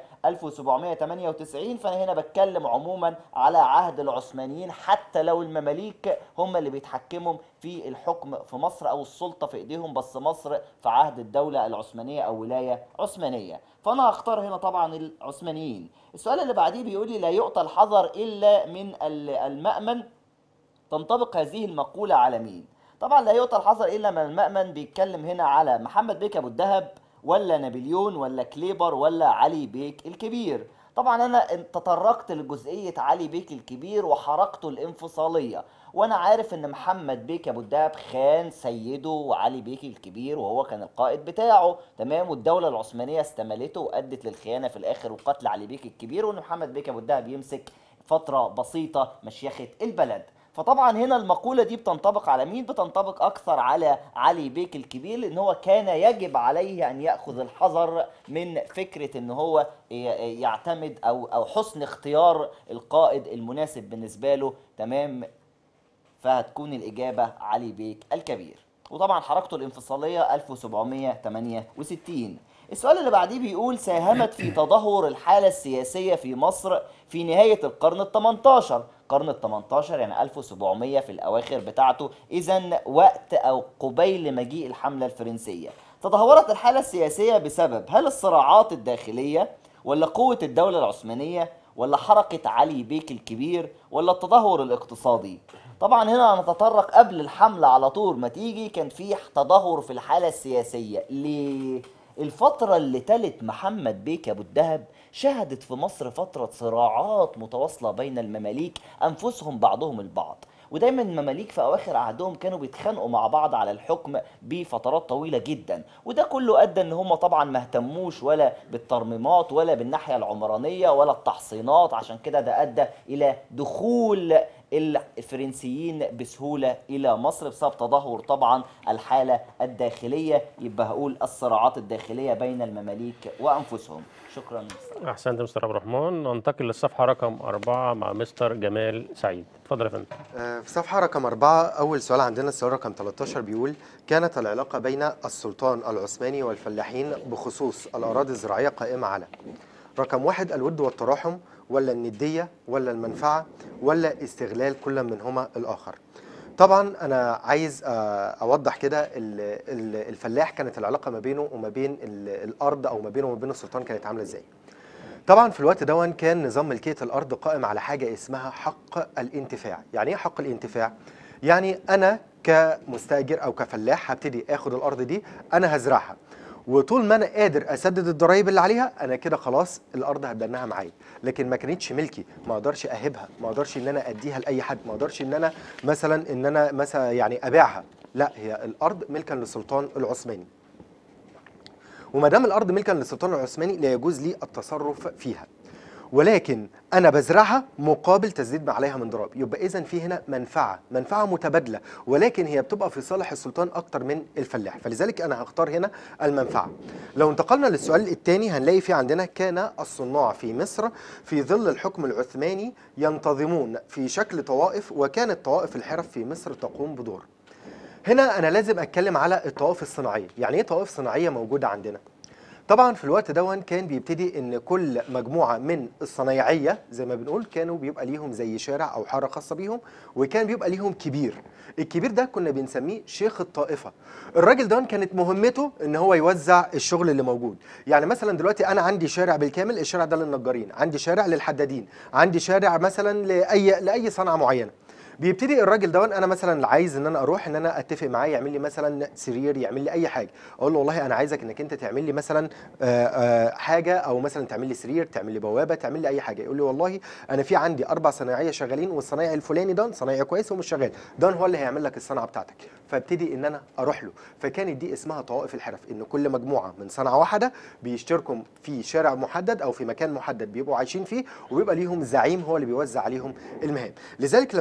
1798 فانا هنا بتكلم عموما على عهد العثمانيين حتى لو المماليك هم اللي بيتحكموا في الحكم في مصر او السلطه في ايديهم بس مصر في عهد الدوله العثمانيه او ولايه عثمانيه فانا هختار هنا طبعا العثمانيين السؤال اللي بعديه بيقول لي لا يؤتى الحذر الا من ال- المأمن تنطبق هذه المقولة على مين؟ طبعا لا يؤتى الحذر إلا من المأمن بيتكلم هنا على محمد بيك أبو الدهب ولا نابليون ولا كليبر ولا علي بيك الكبير طبعا أنا تطرقت لجزئية علي بيك الكبير وحركته الانفصالية وأنا عارف إن محمد بيك أبو الدهب خان سيده وعلي بيك الكبير وهو كان القائد بتاعه تمام والدولة العثمانية استملته وأدت للخيانة في الآخر وقتل علي بيك الكبير وإن محمد بيك أبو الدهب يمسك فترة بسيطة مشيخة البلد فطبعا هنا المقولة دي بتنطبق على مين؟ بتنطبق أكثر على علي بيك الكبير لأن هو كان يجب عليه أن يأخذ الحذر من فكرة أن هو ي- يعتمد أو أو حسن اختيار القائد المناسب بالنسبة له تمام فهتكون الإجابة علي بيك الكبير وطبعا حركته الانفصالية 1768 السؤال اللي بعديه بيقول ساهمت في تدهور الحالة السياسية في مصر في نهاية القرن ال 18 القرن ال 18 يعني 1700 في الأواخر بتاعته إذا وقت أو قبيل مجيء الحملة الفرنسية تدهورت الحالة السياسية بسبب هل الصراعات الداخلية ولا قوة الدولة العثمانية ولا حركة علي بيك الكبير ولا التدهور الاقتصادي طبعا هنا هنتطرق قبل الحملة على طول ما تيجي كان في تدهور في الحالة السياسية ليه؟ الفترة اللي تلت محمد بيك أبو الدهب شهدت في مصر فترة صراعات متواصلة بين المماليك أنفسهم بعضهم البعض ودايما المماليك في اواخر عهدهم كانوا بيتخانقوا مع بعض على الحكم بفترات طويله جدا وده كله ادى ان هم طبعا ما اهتموش ولا بالترميمات ولا بالناحيه العمرانيه ولا التحصينات عشان كده ده ادى الى دخول الفرنسيين بسهوله الى مصر بسبب تدهور طبعا الحاله الداخليه يبقى هقول الصراعات الداخليه بين المماليك وانفسهم شكرا مستر احسنت مستر عبد الرحمن ننتقل للصفحه رقم أربعة مع مستر جمال سعيد اتفضل يا فندم آه، في صفحة رقم أربعة أول سؤال عندنا السؤال رقم 13 بيقول كانت العلاقة بين السلطان العثماني والفلاحين بخصوص الأراضي الزراعية قائمة على رقم واحد الود والتراحم ولا الندية ولا المنفعة ولا استغلال كل منهما الآخر طبعا أنا عايز آه، أوضح كده ال- ال- الفلاح كانت العلاقة ما بينه وما بين ال- الأرض أو ما بينه وما بين السلطان كانت عاملة إزاي طبعا في الوقت دون كان نظام ملكيه الارض قائم على حاجه اسمها حق الانتفاع يعني ايه حق الانتفاع يعني انا كمستاجر او كفلاح هبتدي اخد الارض دي انا هزرعها وطول ما انا قادر اسدد الضرايب اللي عليها انا كده خلاص الارض هتدنها معايا لكن ما كانتش ملكي ما اقدرش اهبها ما اقدرش ان انا اديها لاي حد ما اقدرش ان انا مثلا ان انا مثلا يعني ابيعها لا هي الارض ملكا للسلطان العثماني وما دام الارض ملكا للسلطان العثماني لا يجوز لي التصرف فيها ولكن انا بزرعها مقابل تسديد ما عليها من ضرائب يبقى اذا في هنا منفعه منفعه متبادله ولكن هي بتبقى في صالح السلطان اكتر من الفلاح فلذلك انا هختار هنا المنفعه لو انتقلنا للسؤال الثاني هنلاقي في عندنا كان الصناع في مصر في ظل الحكم العثماني ينتظمون في شكل طوائف وكانت طوائف الحرف في مصر تقوم بدور هنا انا لازم اتكلم على الطوائف الصناعيه يعني ايه طوائف صناعيه موجوده عندنا طبعا في الوقت دون كان بيبتدي ان كل مجموعه من الصنايعيه زي ما بنقول كانوا بيبقى ليهم زي شارع او حاره خاصه بيهم وكان بيبقى ليهم كبير الكبير ده كنا بنسميه شيخ الطائفه الراجل ده كانت مهمته ان هو يوزع الشغل اللي موجود يعني مثلا دلوقتي انا عندي شارع بالكامل الشارع ده للنجارين عندي شارع للحدادين عندي شارع مثلا لاي لاي صنعه معينه بيبتدي الراجل ده انا مثلا عايز ان انا اروح ان انا اتفق معاه يعمل لي مثلا سرير يعمل لي اي حاجه اقول له والله انا عايزك انك انت تعمل لي مثلا آه، آه، حاجه او مثلا تعمل لي سرير تعمل لي بوابه تعمل لي اي حاجه يقول لي والله انا في عندي اربع صنايعيه شغالين والصنايعي الفلاني ده صنايعي كويس ومش شغال ده هو اللي هيعمل لك الصنعه بتاعتك فابتدي ان انا اروح له فكانت دي اسمها طوائف الحرف ان كل مجموعه من صنعه واحده بيشتركوا في شارع محدد او في مكان محدد بيبقوا عايشين فيه وبيبقى ليهم زعيم هو اللي بيوزع عليهم المهام لذلك لما هاجي اقول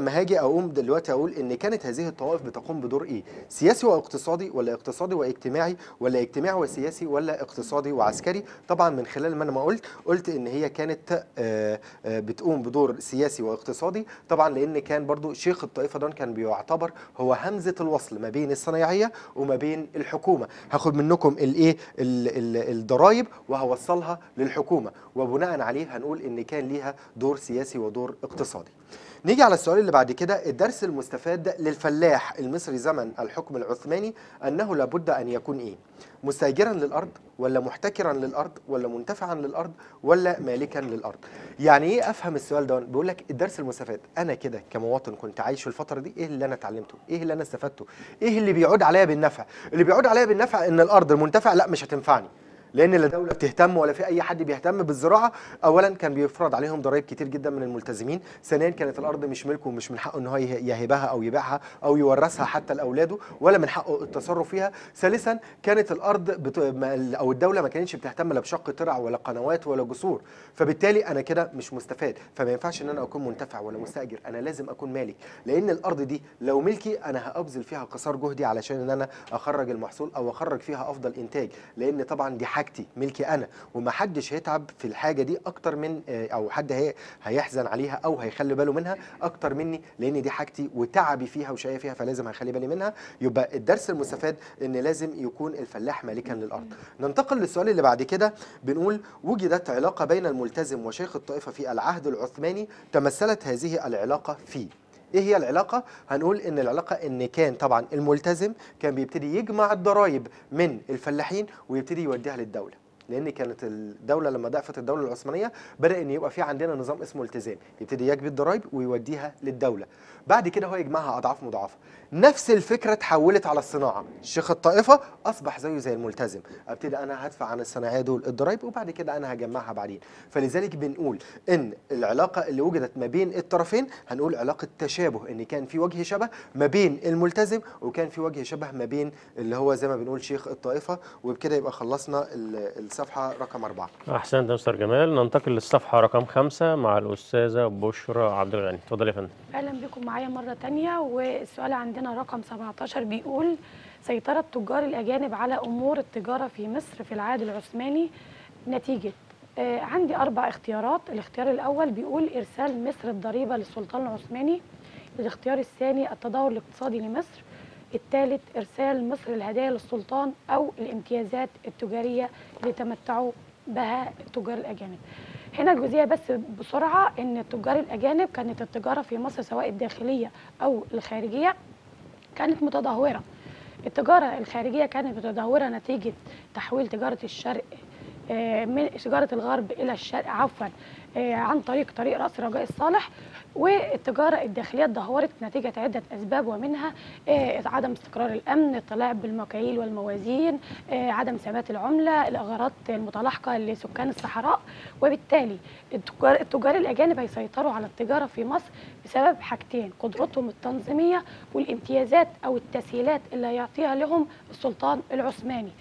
هقوم دلوقتي اقول ان كانت هذه الطوائف بتقوم بدور ايه سياسي واقتصادي ولا اقتصادي واجتماعي ولا اجتماعي وسياسي ولا اقتصادي وعسكري طبعا من خلال ما انا ما قلت قلت ان هي كانت آه، آه، بتقوم بدور سياسي واقتصادي طبعا لان كان برضو شيخ الطائفه ده كان بيعتبر هو همزه الوصل ما بين الصنايعيه وما بين الحكومه هاخد منكم الايه ال- ال- الضرايب وهوصلها للحكومه وبناء عليه هنقول ان كان ليها دور سياسي ودور اقتصادي نيجي على السؤال اللي بعد كده الدرس المستفاد للفلاح المصري زمن الحكم العثماني انه لابد ان يكون ايه مستاجرا للارض ولا محتكرا للارض ولا منتفعا للارض ولا مالكا للارض يعني ايه افهم السؤال ده بيقول لك الدرس المستفاد انا كده كمواطن كنت عايش في الفتره دي ايه اللي انا اتعلمته ايه اللي انا استفدته ايه اللي بيعود عليا بالنفع اللي بيعود عليا بالنفع ان الارض المنتفع لا مش هتنفعني لان لا دوله بتهتم ولا في اي حد بيهتم بالزراعه اولا كان بيفرض عليهم ضرائب كتير جدا من الملتزمين ثانيا كانت الارض مش ملكه ومش من حقه ان هو يه- يهبها او يبيعها او يورثها حتى لاولاده ولا من حقه التصرف فيها ثالثا كانت الارض بت... ما- او الدوله ما كانتش بتهتم لا بشق ترع ولا قنوات ولا جسور فبالتالي انا كده مش مستفاد فما ينفعش ان انا اكون منتفع ولا مستاجر انا لازم اكون مالك لان الارض دي لو ملكي انا هابذل فيها قصار جهدي علشان ان انا اخرج المحصول او اخرج فيها افضل انتاج لان طبعا دي حاجتي ملكي انا ومحدش هيتعب في الحاجه دي اكتر من آه، او حد هي هيحزن عليها او هيخلي باله منها اكتر مني لان دي حاجتي وتعبي فيها وشقايا فيها فلازم هخلي بالي منها يبقى الدرس المستفاد ان لازم يكون الفلاح مالكا للارض ننتقل للسؤال اللي بعد كده بنقول وجدت علاقه بين الملتزم وشيخ الطائفه في العهد العثماني تمثلت هذه العلاقه في ايه هي العلاقه هنقول ان العلاقه ان كان طبعا الملتزم كان بيبتدي يجمع الضرائب من الفلاحين ويبتدي يوديها للدوله لان كانت الدوله لما ضعفت الدوله العثمانيه بدا ان يبقى في عندنا نظام اسمه التزام يبتدي يجبي الضرائب ويوديها للدوله بعد كده هو يجمعها اضعاف مضاعفه نفس الفكره اتحولت على الصناعه شيخ الطائفه اصبح زيه زي الملتزم ابتدي انا هدفع عن الصناعيه دول الضرائب وبعد كده انا هجمعها بعدين فلذلك بنقول ان العلاقه اللي وجدت ما بين الطرفين هنقول علاقه تشابه ان كان في وجه شبه ما بين الملتزم وكان في وجه شبه ما بين اللي هو زي ما بنقول شيخ الطائفه وبكده يبقى خلصنا ال- الصفحه رقم أربعة احسنت يا مستر جمال ننتقل للصفحه رقم خمسة مع الاستاذه بشرى عبد الغني اتفضل يا فندم اهلا بكم معايا مره تانية والسؤال عندنا رقم 17 بيقول سيطره تجار الاجانب على امور التجاره في مصر في العهد العثماني نتيجه آه عندي اربع اختيارات الاختيار الاول بيقول ارسال مصر الضريبه للسلطان العثماني الاختيار الثاني التدهور الاقتصادي لمصر الثالث ارسال مصر الهدايا للسلطان او الامتيازات التجاريه اللي تمتعوا بها التجار الاجانب هنا الجزئيه بس بسرعه ان التجار الاجانب كانت التجاره في مصر سواء الداخليه او الخارجيه كانت متدهوره التجاره الخارجيه كانت متدهوره نتيجه تحويل تجاره الشرق آه، من تجاره الغرب الى الشرق عفوا آه، عن طريق طريق راس رجاء الصالح والتجاره الداخليه اتدهورت نتيجه عده اسباب ومنها آه، عدم استقرار الامن التلاعب بالمكاييل والموازين آه، عدم ثبات العمله الاغارات المتلاحقه لسكان الصحراء وبالتالي التجار, التجار الاجانب هيسيطروا على التجاره في مصر بسبب حاجتين قدرتهم التنظيميه والامتيازات او التسهيلات اللي هيعطيها لهم السلطان العثماني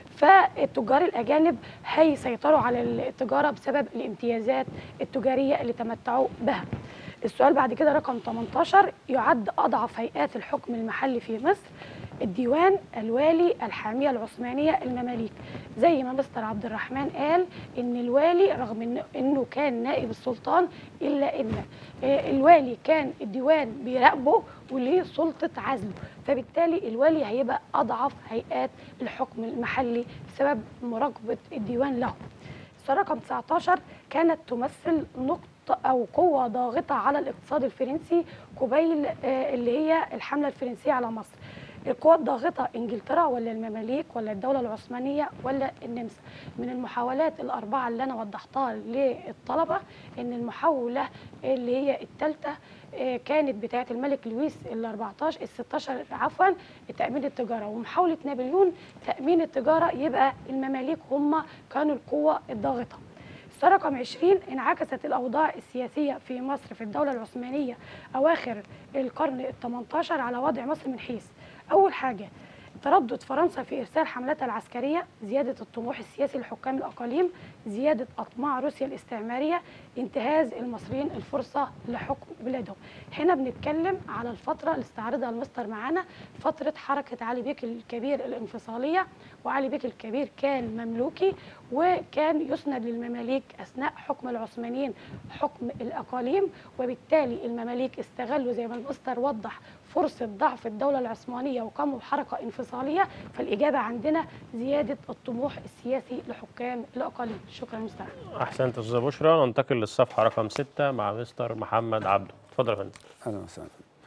فالتجار الاجانب هيسيطروا على التجاره بسبب الامتيازات التجاريه اللي تمتعوا بها السؤال بعد كده رقم 18 يعد اضعف هيئات الحكم المحلي في مصر الديوان الوالي الحاميه العثمانيه المماليك زي ما مستر عبد الرحمن قال ان الوالي رغم إن انه كان نائب السلطان الا ان آه، الوالي كان الديوان بيراقبه وليه سلطه عزله فبالتالي الوالي هيبقى اضعف هيئات الحكم المحلي بسبب مراقبه الديوان له السؤال رقم 19 كانت تمثل نقطة أو قوة ضاغطة على الاقتصاد الفرنسي قبيل آه، اللي هي الحملة الفرنسية على مصر القوى الضاغطة إنجلترا ولا المماليك ولا الدولة العثمانية ولا النمسا من المحاولات الأربعة اللي أنا وضحتها للطلبة إن المحاولة اللي هي الثالثة آه، كانت بتاعة الملك لويس ال 14 ال 16 عفوا تأمين التجارة ومحاولة نابليون تأمين التجارة يبقى المماليك هم كانوا القوة الضاغطة السؤال رقم 20 انعكست الأوضاع السياسية في مصر في الدولة العثمانية أواخر القرن ال 18 على وضع مصر من حيث أول حاجة تردد فرنسا في إرسال حملاتها العسكرية زيادة الطموح السياسي لحكام الأقاليم زيادة أطماع روسيا الاستعمارية انتهاز المصريين الفرصة لحكم بلادهم هنا بنتكلم على الفترة اللي استعرضها المستر معانا فترة حركة علي بيك الكبير الانفصالية وعلي بيك الكبير كان مملوكي وكان يسند للمماليك أثناء حكم العثمانيين حكم الأقاليم وبالتالي المماليك استغلوا زي ما المستر وضح فرصة ضعف الدولة العثمانية وقاموا بحركة انفصالية فالإجابة عندنا زيادة الطموح السياسي لحكام الأقاليم شكرا مستر احسنت استاذه بشرى ننتقل للصفحه رقم 6 مع مستر محمد عبده اتفضل يا فندم اهلا وسهلا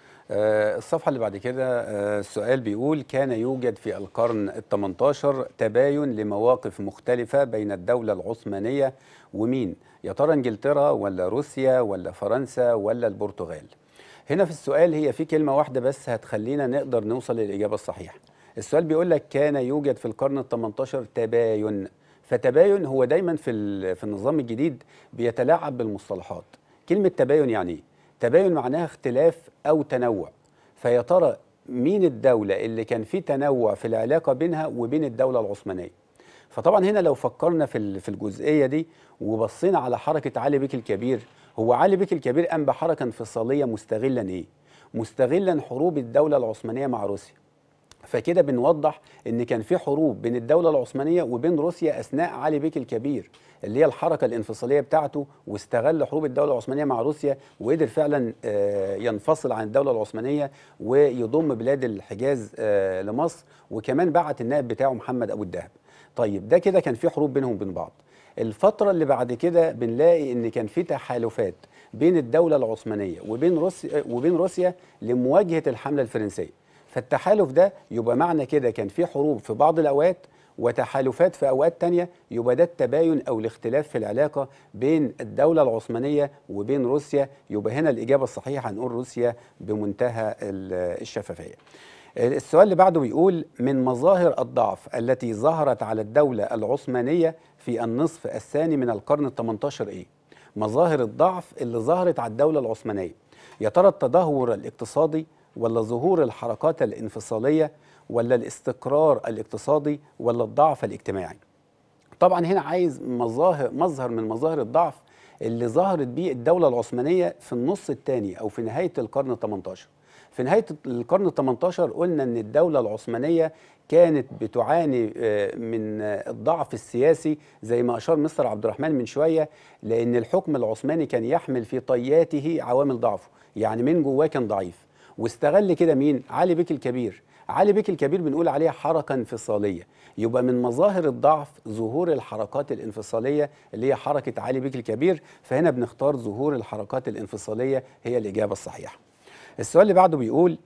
آه، الصفحة اللي بعد كده آه، السؤال بيقول كان يوجد في القرن ال 18 تباين لمواقف مختلفة بين الدولة العثمانية ومين؟ يا ترى انجلترا ولا روسيا ولا فرنسا ولا البرتغال؟ هنا في السؤال هي في كلمة واحدة بس هتخلينا نقدر نوصل للإجابة الصحيحة. السؤال بيقول لك كان يوجد في القرن ال 18 تباين فتباين هو دايما في ال- في النظام الجديد بيتلاعب بالمصطلحات. كلمة تباين يعني ايه؟ تباين معناها اختلاف او تنوع فيا ترى مين الدولة اللي كان في تنوع في العلاقة بينها وبين الدولة العثمانية فطبعا هنا لو فكرنا في ال- في الجزئية دي وبصينا على حركة علي بيك الكبير هو علي بيك الكبير قام بحركة انفصالية مستغلا ايه؟ مستغلا حروب الدولة العثمانية مع روسيا فكده بنوضح ان كان في حروب بين الدوله العثمانيه وبين روسيا اثناء علي بيك الكبير اللي هي الحركه الانفصاليه بتاعته واستغل حروب الدوله العثمانيه مع روسيا وقدر فعلا آه، ينفصل عن الدوله العثمانيه ويضم بلاد الحجاز آه، لمصر وكمان بعت النائب بتاعه محمد ابو الدهب. طيب ده كده كان في حروب بينهم وبين بعض. الفتره اللي بعد كده بنلاقي ان كان في تحالفات بين الدوله العثمانيه وبين روسيا وبين روسيا لمواجهه الحمله الفرنسيه. فالتحالف ده يبقى معنى كده كان في حروب في بعض الأوقات وتحالفات في أوقات تانية يبقى ده التباين أو الاختلاف في العلاقة بين الدولة العثمانية وبين روسيا يبقى هنا الإجابة الصحيحة هنقول روسيا بمنتهى ال- الشفافية السؤال اللي بعده بيقول من مظاهر الضعف التي ظهرت على الدولة العثمانية في النصف الثاني من القرن ال 18 إيه؟ مظاهر الضعف اللي ظهرت على الدولة العثمانية يا ترى التدهور الاقتصادي ولا ظهور الحركات الانفصالية ولا الاستقرار الاقتصادي ولا الضعف الاجتماعي طبعا هنا عايز مظاهر مظهر من مظاهر الضعف اللي ظهرت بيه الدولة العثمانية في النص الثاني أو في نهاية القرن ال 18 في نهاية القرن ال 18 قلنا أن الدولة العثمانية كانت بتعاني آه، من آه، الضعف السياسي زي ما أشار مستر عبد الرحمن من شوية لأن الحكم العثماني كان يحمل في طياته عوامل ضعفه يعني من جواه كان ضعيف واستغل كده مين علي بيك الكبير علي بيك الكبير بنقول عليها حركة انفصالية يبقى من مظاهر الضعف ظهور الحركات الانفصالية اللي هي حركة علي بيك الكبير فهنا بنختار ظهور الحركات الانفصالية هي الإجابة الصحيحة السؤال اللي بعده بيقول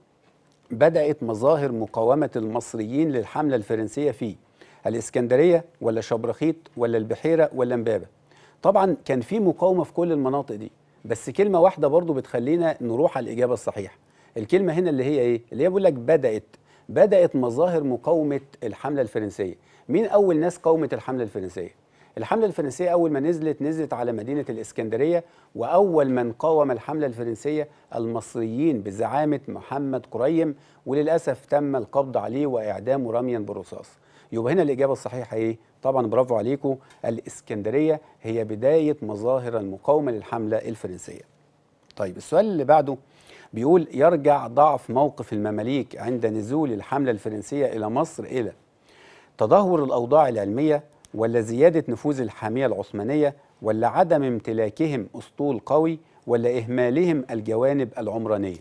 بدأت مظاهر مقاومة المصريين للحملة الفرنسية في الإسكندرية ولا شبرخيط ولا البحيرة ولا امبابة طبعا كان في مقاومة في كل المناطق دي بس كلمة واحدة برضو بتخلينا نروح على الإجابة الصحيحة الكلمة هنا اللي هي إيه؟ اللي هي بيقول لك بدأت بدأت مظاهر مقاومة الحملة الفرنسية مين أول ناس قاومت الحملة الفرنسية؟ الحملة الفرنسية أول ما نزلت نزلت على مدينة الإسكندرية وأول من قاوم الحملة الفرنسية المصريين بزعامة محمد قريم وللأسف تم القبض عليه وإعدامه رميا بالرصاص يبقى هنا الإجابة الصحيحة إيه؟ طبعا برافو عليكم الإسكندرية هي بداية مظاهر المقاومة للحملة الفرنسية طيب السؤال اللي بعده بيقول يرجع ضعف موقف المماليك عند نزول الحملة الفرنسية إلى مصر إلى تدهور الأوضاع العلمية ولا زيادة نفوذ الحامية العثمانية ولا عدم امتلاكهم أسطول قوي ولا إهمالهم الجوانب العمرانية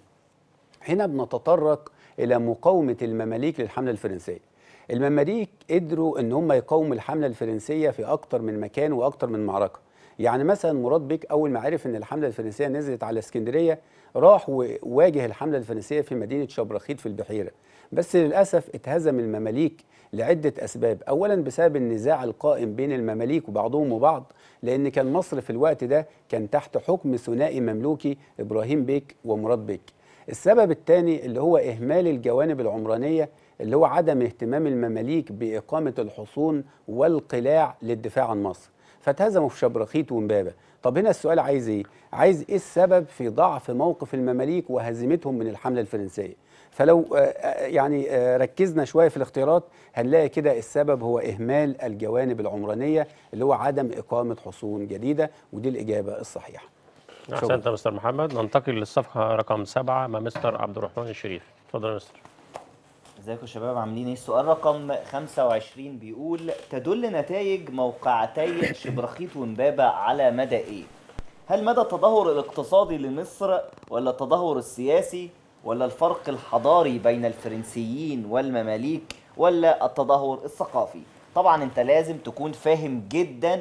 هنا بنتطرق إلى مقاومة المماليك للحملة الفرنسية المماليك قدروا ان هم يقاوموا الحمله الفرنسيه في اكتر من مكان واكتر من معركه يعني مثلا مراد بيك اول ما عرف ان الحمله الفرنسيه نزلت على اسكندريه راح وواجه الحمله الفرنسيه في مدينه شبرخيط في البحيره بس للاسف اتهزم المماليك لعده اسباب اولا بسبب النزاع القائم بين المماليك وبعضهم وبعض لان كان مصر في الوقت ده كان تحت حكم ثنائي مملوكي ابراهيم بيك ومراد بيك السبب الثاني اللي هو اهمال الجوانب العمرانيه اللي هو عدم اهتمام المماليك بإقامة الحصون والقلاع للدفاع عن مصر فاتهزموا في شبرخيط ومبابة طب هنا السؤال عايز ايه عايز ايه السبب في ضعف موقف المماليك وهزيمتهم من الحمله الفرنسيه فلو آه، آه، يعني آه، ركزنا شويه في الاختيارات هنلاقي كده السبب هو اهمال الجوانب العمرانيه اللي هو عدم اقامه حصون جديده ودي الاجابه الصحيحه احسنت يا مستر محمد ننتقل للصفحه رقم سبعة مع مستر عبد الرحمن الشريف اتفضل يا مستر ازيكم يا شباب عاملين ايه؟ السؤال رقم 25 بيقول تدل نتائج موقعتي شبرخيت ومبابة على مدى ايه؟ هل مدى التدهور الاقتصادي لمصر ولا التدهور السياسي ولا الفرق الحضاري بين الفرنسيين والمماليك ولا التدهور الثقافي؟ طبعا انت لازم تكون فاهم جدا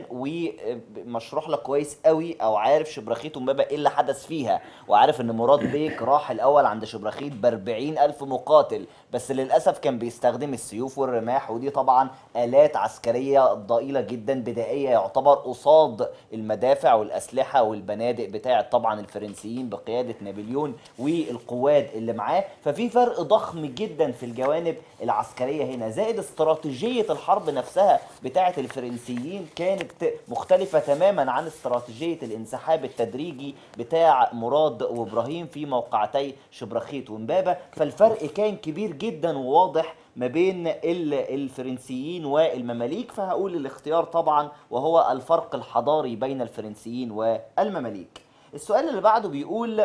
ومشروح لك كويس قوي او عارف شبرخيت ومبابا ايه اللي حدث فيها وعارف ان مراد بيك راح الاول عند شبرخيت ب 40 الف مقاتل بس للاسف كان بيستخدم السيوف والرماح ودي طبعا الات عسكريه ضئيله جدا بدائيه يعتبر قصاد المدافع والاسلحه والبنادق بتاعه طبعا الفرنسيين بقياده نابليون والقواد اللي معاه ففي فرق ضخم جدا في الجوانب العسكريه هنا زائد استراتيجيه الحرب نفسها بتاعه الفرنسيين كانت مختلفه تماما عن استراتيجيه الانسحاب التدريجي بتاع مراد وابراهيم في موقعتي شبرخيت ومبابا فالفرق كان كبير جدا وواضح ما بين ال- الفرنسيين والمماليك فهقول الاختيار طبعا وهو الفرق الحضاري بين الفرنسيين والمماليك السؤال اللي بعده بيقول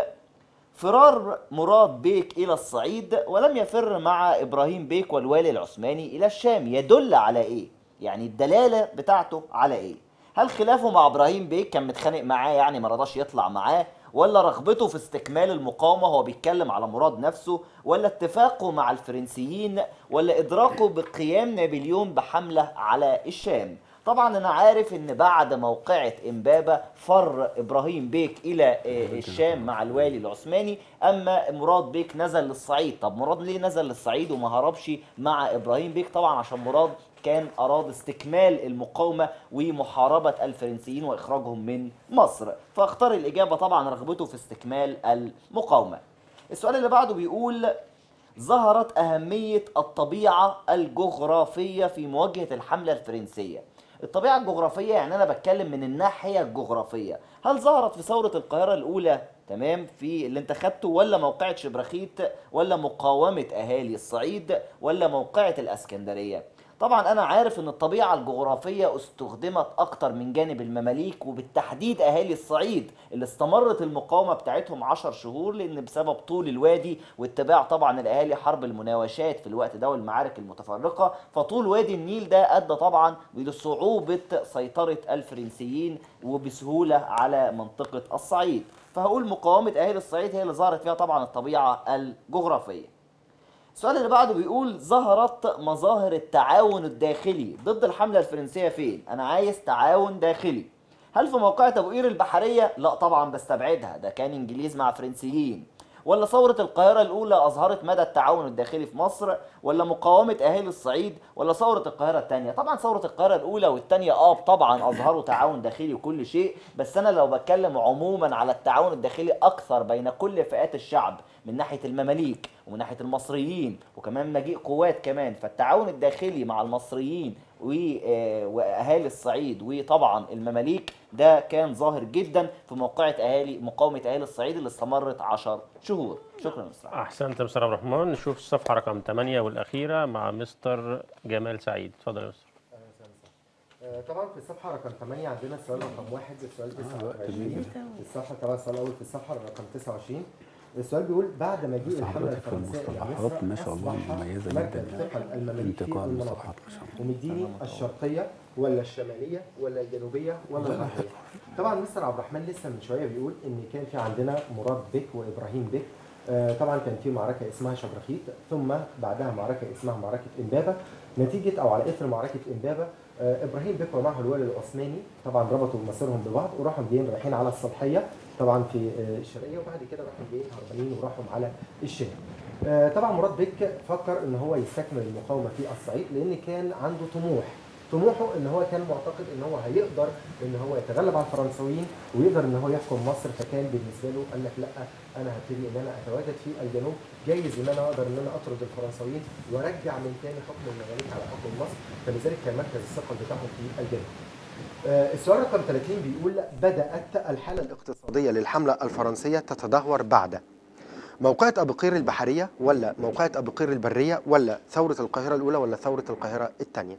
فرار مراد بيك إلى الصعيد ولم يفر مع إبراهيم بيك والوالي العثماني إلى الشام يدل على إيه؟ يعني الدلالة بتاعته على إيه؟ هل خلافه مع إبراهيم بيك كان متخانق معاه يعني ما رضاش يطلع معاه؟ ولا رغبته في استكمال المقاومة هو بيتكلم على مراد نفسه ولا اتفاقه مع الفرنسيين ولا إدراكه بقيام نابليون بحملة على الشام طبعا انا عارف ان بعد موقعة امبابة فر ابراهيم بيك الى آه، الشام مع الوالي العثماني اما مراد بيك نزل للصعيد طب مراد ليه نزل للصعيد وما هربش مع ابراهيم بيك طبعا عشان مراد كان اراد استكمال المقاومة ومحاربة الفرنسيين واخراجهم من مصر فاختار الاجابة طبعا رغبته في استكمال المقاومة السؤال اللي بعده بيقول ظهرت أهمية الطبيعة الجغرافية في مواجهة الحملة الفرنسية الطبيعة الجغرافية يعني أنا بتكلم من الناحية الجغرافية هل ظهرت في ثورة القاهرة الأولى تمام في اللي انت خدته ولا موقعة شبرخيت ولا مقاومة أهالي الصعيد ولا موقعة الأسكندرية طبعا انا عارف ان الطبيعه الجغرافيه استخدمت اكتر من جانب المماليك وبالتحديد اهالي الصعيد اللي استمرت المقاومه بتاعتهم عشر شهور لان بسبب طول الوادي واتباع طبعا الاهالي حرب المناوشات في الوقت ده والمعارك المتفرقه فطول وادي النيل ده ادى طبعا لصعوبه سيطره الفرنسيين وبسهوله على منطقه الصعيد فهقول مقاومه اهالي الصعيد هي اللي ظهرت فيها طبعا الطبيعه الجغرافيه السؤال اللي بعده بيقول ظهرت مظاهر التعاون الداخلي ضد الحملة الفرنسية فين؟ أنا عايز تعاون داخلي. هل في موقعة أبو قير البحرية؟ لا طبعا بستبعدها، ده كان إنجليز مع فرنسيين. ولا ثورة القاهرة الأولى أظهرت مدى التعاون الداخلي في مصر؟ ولا مقاومة أهالي الصعيد؟ ولا ثورة القاهرة الثانية؟ طبعا ثورة القاهرة الأولى والثانية آه طبعا أظهروا تعاون داخلي وكل شيء، بس أنا لو بتكلم عموما على التعاون الداخلي أكثر بين كل فئات الشعب من ناحية المماليك ومن ناحية المصريين وكمان مجيء قوات كمان فالتعاون الداخلي مع المصريين و- آه، واهالي الصعيد وطبعا المماليك ده كان ظاهر جدا في موقعة اهالي مقاومة اهالي الصعيد اللي استمرت 10 شهور شكرا مستر أحمد. احسنت يا مستر عبد الرحمن نشوف الصفحه رقم 8 والاخيره مع مستر جمال سعيد اتفضل يا مستر آه، طبعا في الصفحه رقم 8 عندنا السؤال رقم واحد السؤال 29 في الصفحه طبعا السؤال الاول في الصفحه رقم 29 السؤال بيقول بعد مجيء الحمله حضرتك في الفرنسيه الى المصطلحات مصر ما شاء الله أصبح مميزة مركز جدا. ثقل المماليك انتقال والمناطق المصطلحات ما شاء الله ومديني الشرقيه ولا الشماليه ولا الجنوبيه ولا الغربيه طبعا مستر عبد الرحمن لسه من شويه بيقول ان كان في عندنا مراد بك وابراهيم بك آه، طبعا كان في معركه اسمها شبرخيت ثم بعدها معركه اسمها معركه امبابه نتيجه او على اثر معركه امبابه آه، ابراهيم بك ومعه الوالي العثماني طبعا ربطوا مصيرهم ببعض وراحوا جايين رايحين على السطحيه طبعا في آه، الشرقيه وبعد كده راحوا جايين هربانين وراحوا على الشام آه، طبعا مراد بك فكر ان هو يستكمل المقاومه في الصعيد لان كان عنده طموح طموحه ان هو كان معتقد ان هو هيقدر ان هو يتغلب على الفرنساويين ويقدر ان هو يحكم مصر فكان بالنسبه له قال لك لا انا هبتدي ان انا اتواجد في الجنوب جايز ان انا اقدر ان انا اطرد الفرنساويين وارجع من تاني حكم المماليك على حكم مصر فلذلك كان مركز الثقل بتاعهم في الجنوب. آه، السؤال رقم 30 بيقول بدأت الحالة الاقتصادية للحملة الفرنسية تتدهور بعد موقعة أبو قير البحرية ولا موقعة أبو قير البرية ولا ثورة القاهرة الأولى ولا ثورة القاهرة الثانية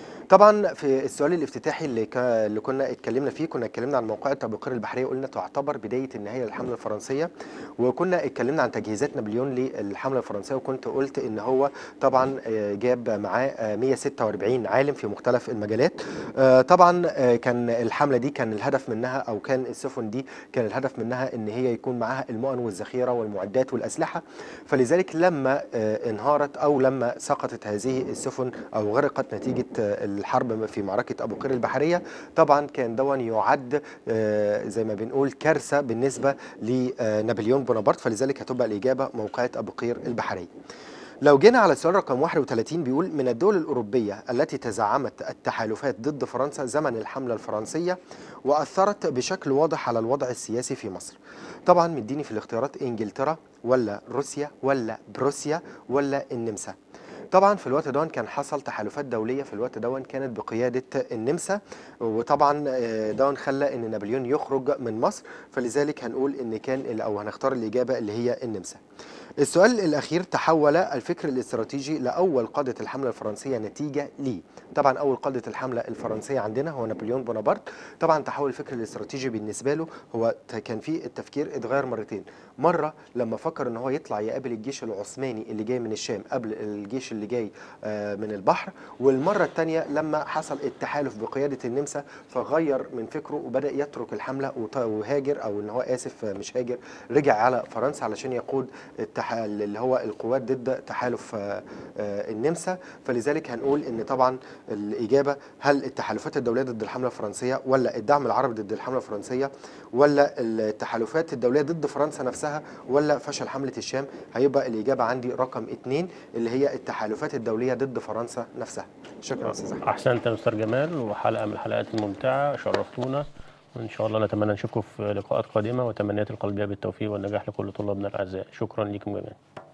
طبعا في السؤال الافتتاحي اللي, كا اللي كنا اتكلمنا فيه كنا اتكلمنا عن موقعة أبو قير البحرية قلنا تعتبر بداية النهاية للحملة الفرنسية وكنا اتكلمنا عن تجهيزات نابليون للحملة الفرنسية وكنت قلت ان هو طبعا آه، جاب معاه آه، 146 عالم في مختلف المجالات آه، طبعا آه، كان الحملة دي كان الهدف منها او كان السفن دي كان الهدف منها ان هي يكون معاها المؤن والذخيرة والمعدات والأسلحة فلذلك لما آه، انهارت او لما سقطت هذه السفن او غرقت نتيجة آه، الحرب في معركة أبو قير البحرية طبعا كان دون يعد آه، زي ما بنقول كارثة بالنسبة لنابليون بونابرت فلذلك هتبقى الإجابة موقعة أبو قير البحرية لو جينا على السؤال رقم 31 بيقول من الدول الأوروبية التي تزعمت التحالفات ضد فرنسا زمن الحملة الفرنسية وأثرت بشكل واضح على الوضع السياسي في مصر طبعا مديني في الاختيارات إنجلترا ولا روسيا ولا بروسيا ولا النمسا طبعا في الوقت دون كان حصل تحالفات دوليه في الوقت دون كانت بقياده النمسا وطبعا آه، دون خلى ان نابليون يخرج من مصر فلذلك هنقول ان كان او هنختار الاجابه اللي هي النمسا السؤال الأخير تحول الفكر الاستراتيجي لأول قادة الحملة الفرنسية نتيجة ليه طبعا أول قادة الحملة الفرنسية عندنا هو نابليون بونابرت طبعا تحول الفكر الاستراتيجي بالنسبة له هو ت- كان فيه التفكير اتغير مرتين مرة لما فكر ان هو يطلع يقابل الجيش العثماني اللي جاي من الشام قبل الجيش اللي جاي آه، من البحر والمرة الثانية لما حصل التحالف بقيادة النمسا فغير من فكره وبدأ يترك الحملة وط- وهاجر او ان هو اسف آه، مش هاجر رجع على فرنسا علشان يقود التح... اللي هو القوات ضد تحالف آه، آه، النمسا فلذلك هنقول ان طبعا الاجابه هل التحالفات الدوليه ضد الحمله الفرنسيه ولا الدعم العربي ضد الحمله الفرنسيه ولا التحالفات الدوليه ضد فرنسا نفسها ولا فشل حمله الشام هيبقى الاجابه عندي رقم اثنين اللي هي التحالفات الدوليه ضد فرنسا نفسها شكرا استاذ احمد احسنت يا مستر جمال وحلقه من الحلقات الممتعه شرفتونا وان شاء الله نتمنى نشوفكم في لقاءات قادمه وتمنيات القلبيه بالتوفيق والنجاح لكل طلابنا الاعزاء شكرا لكم جميعا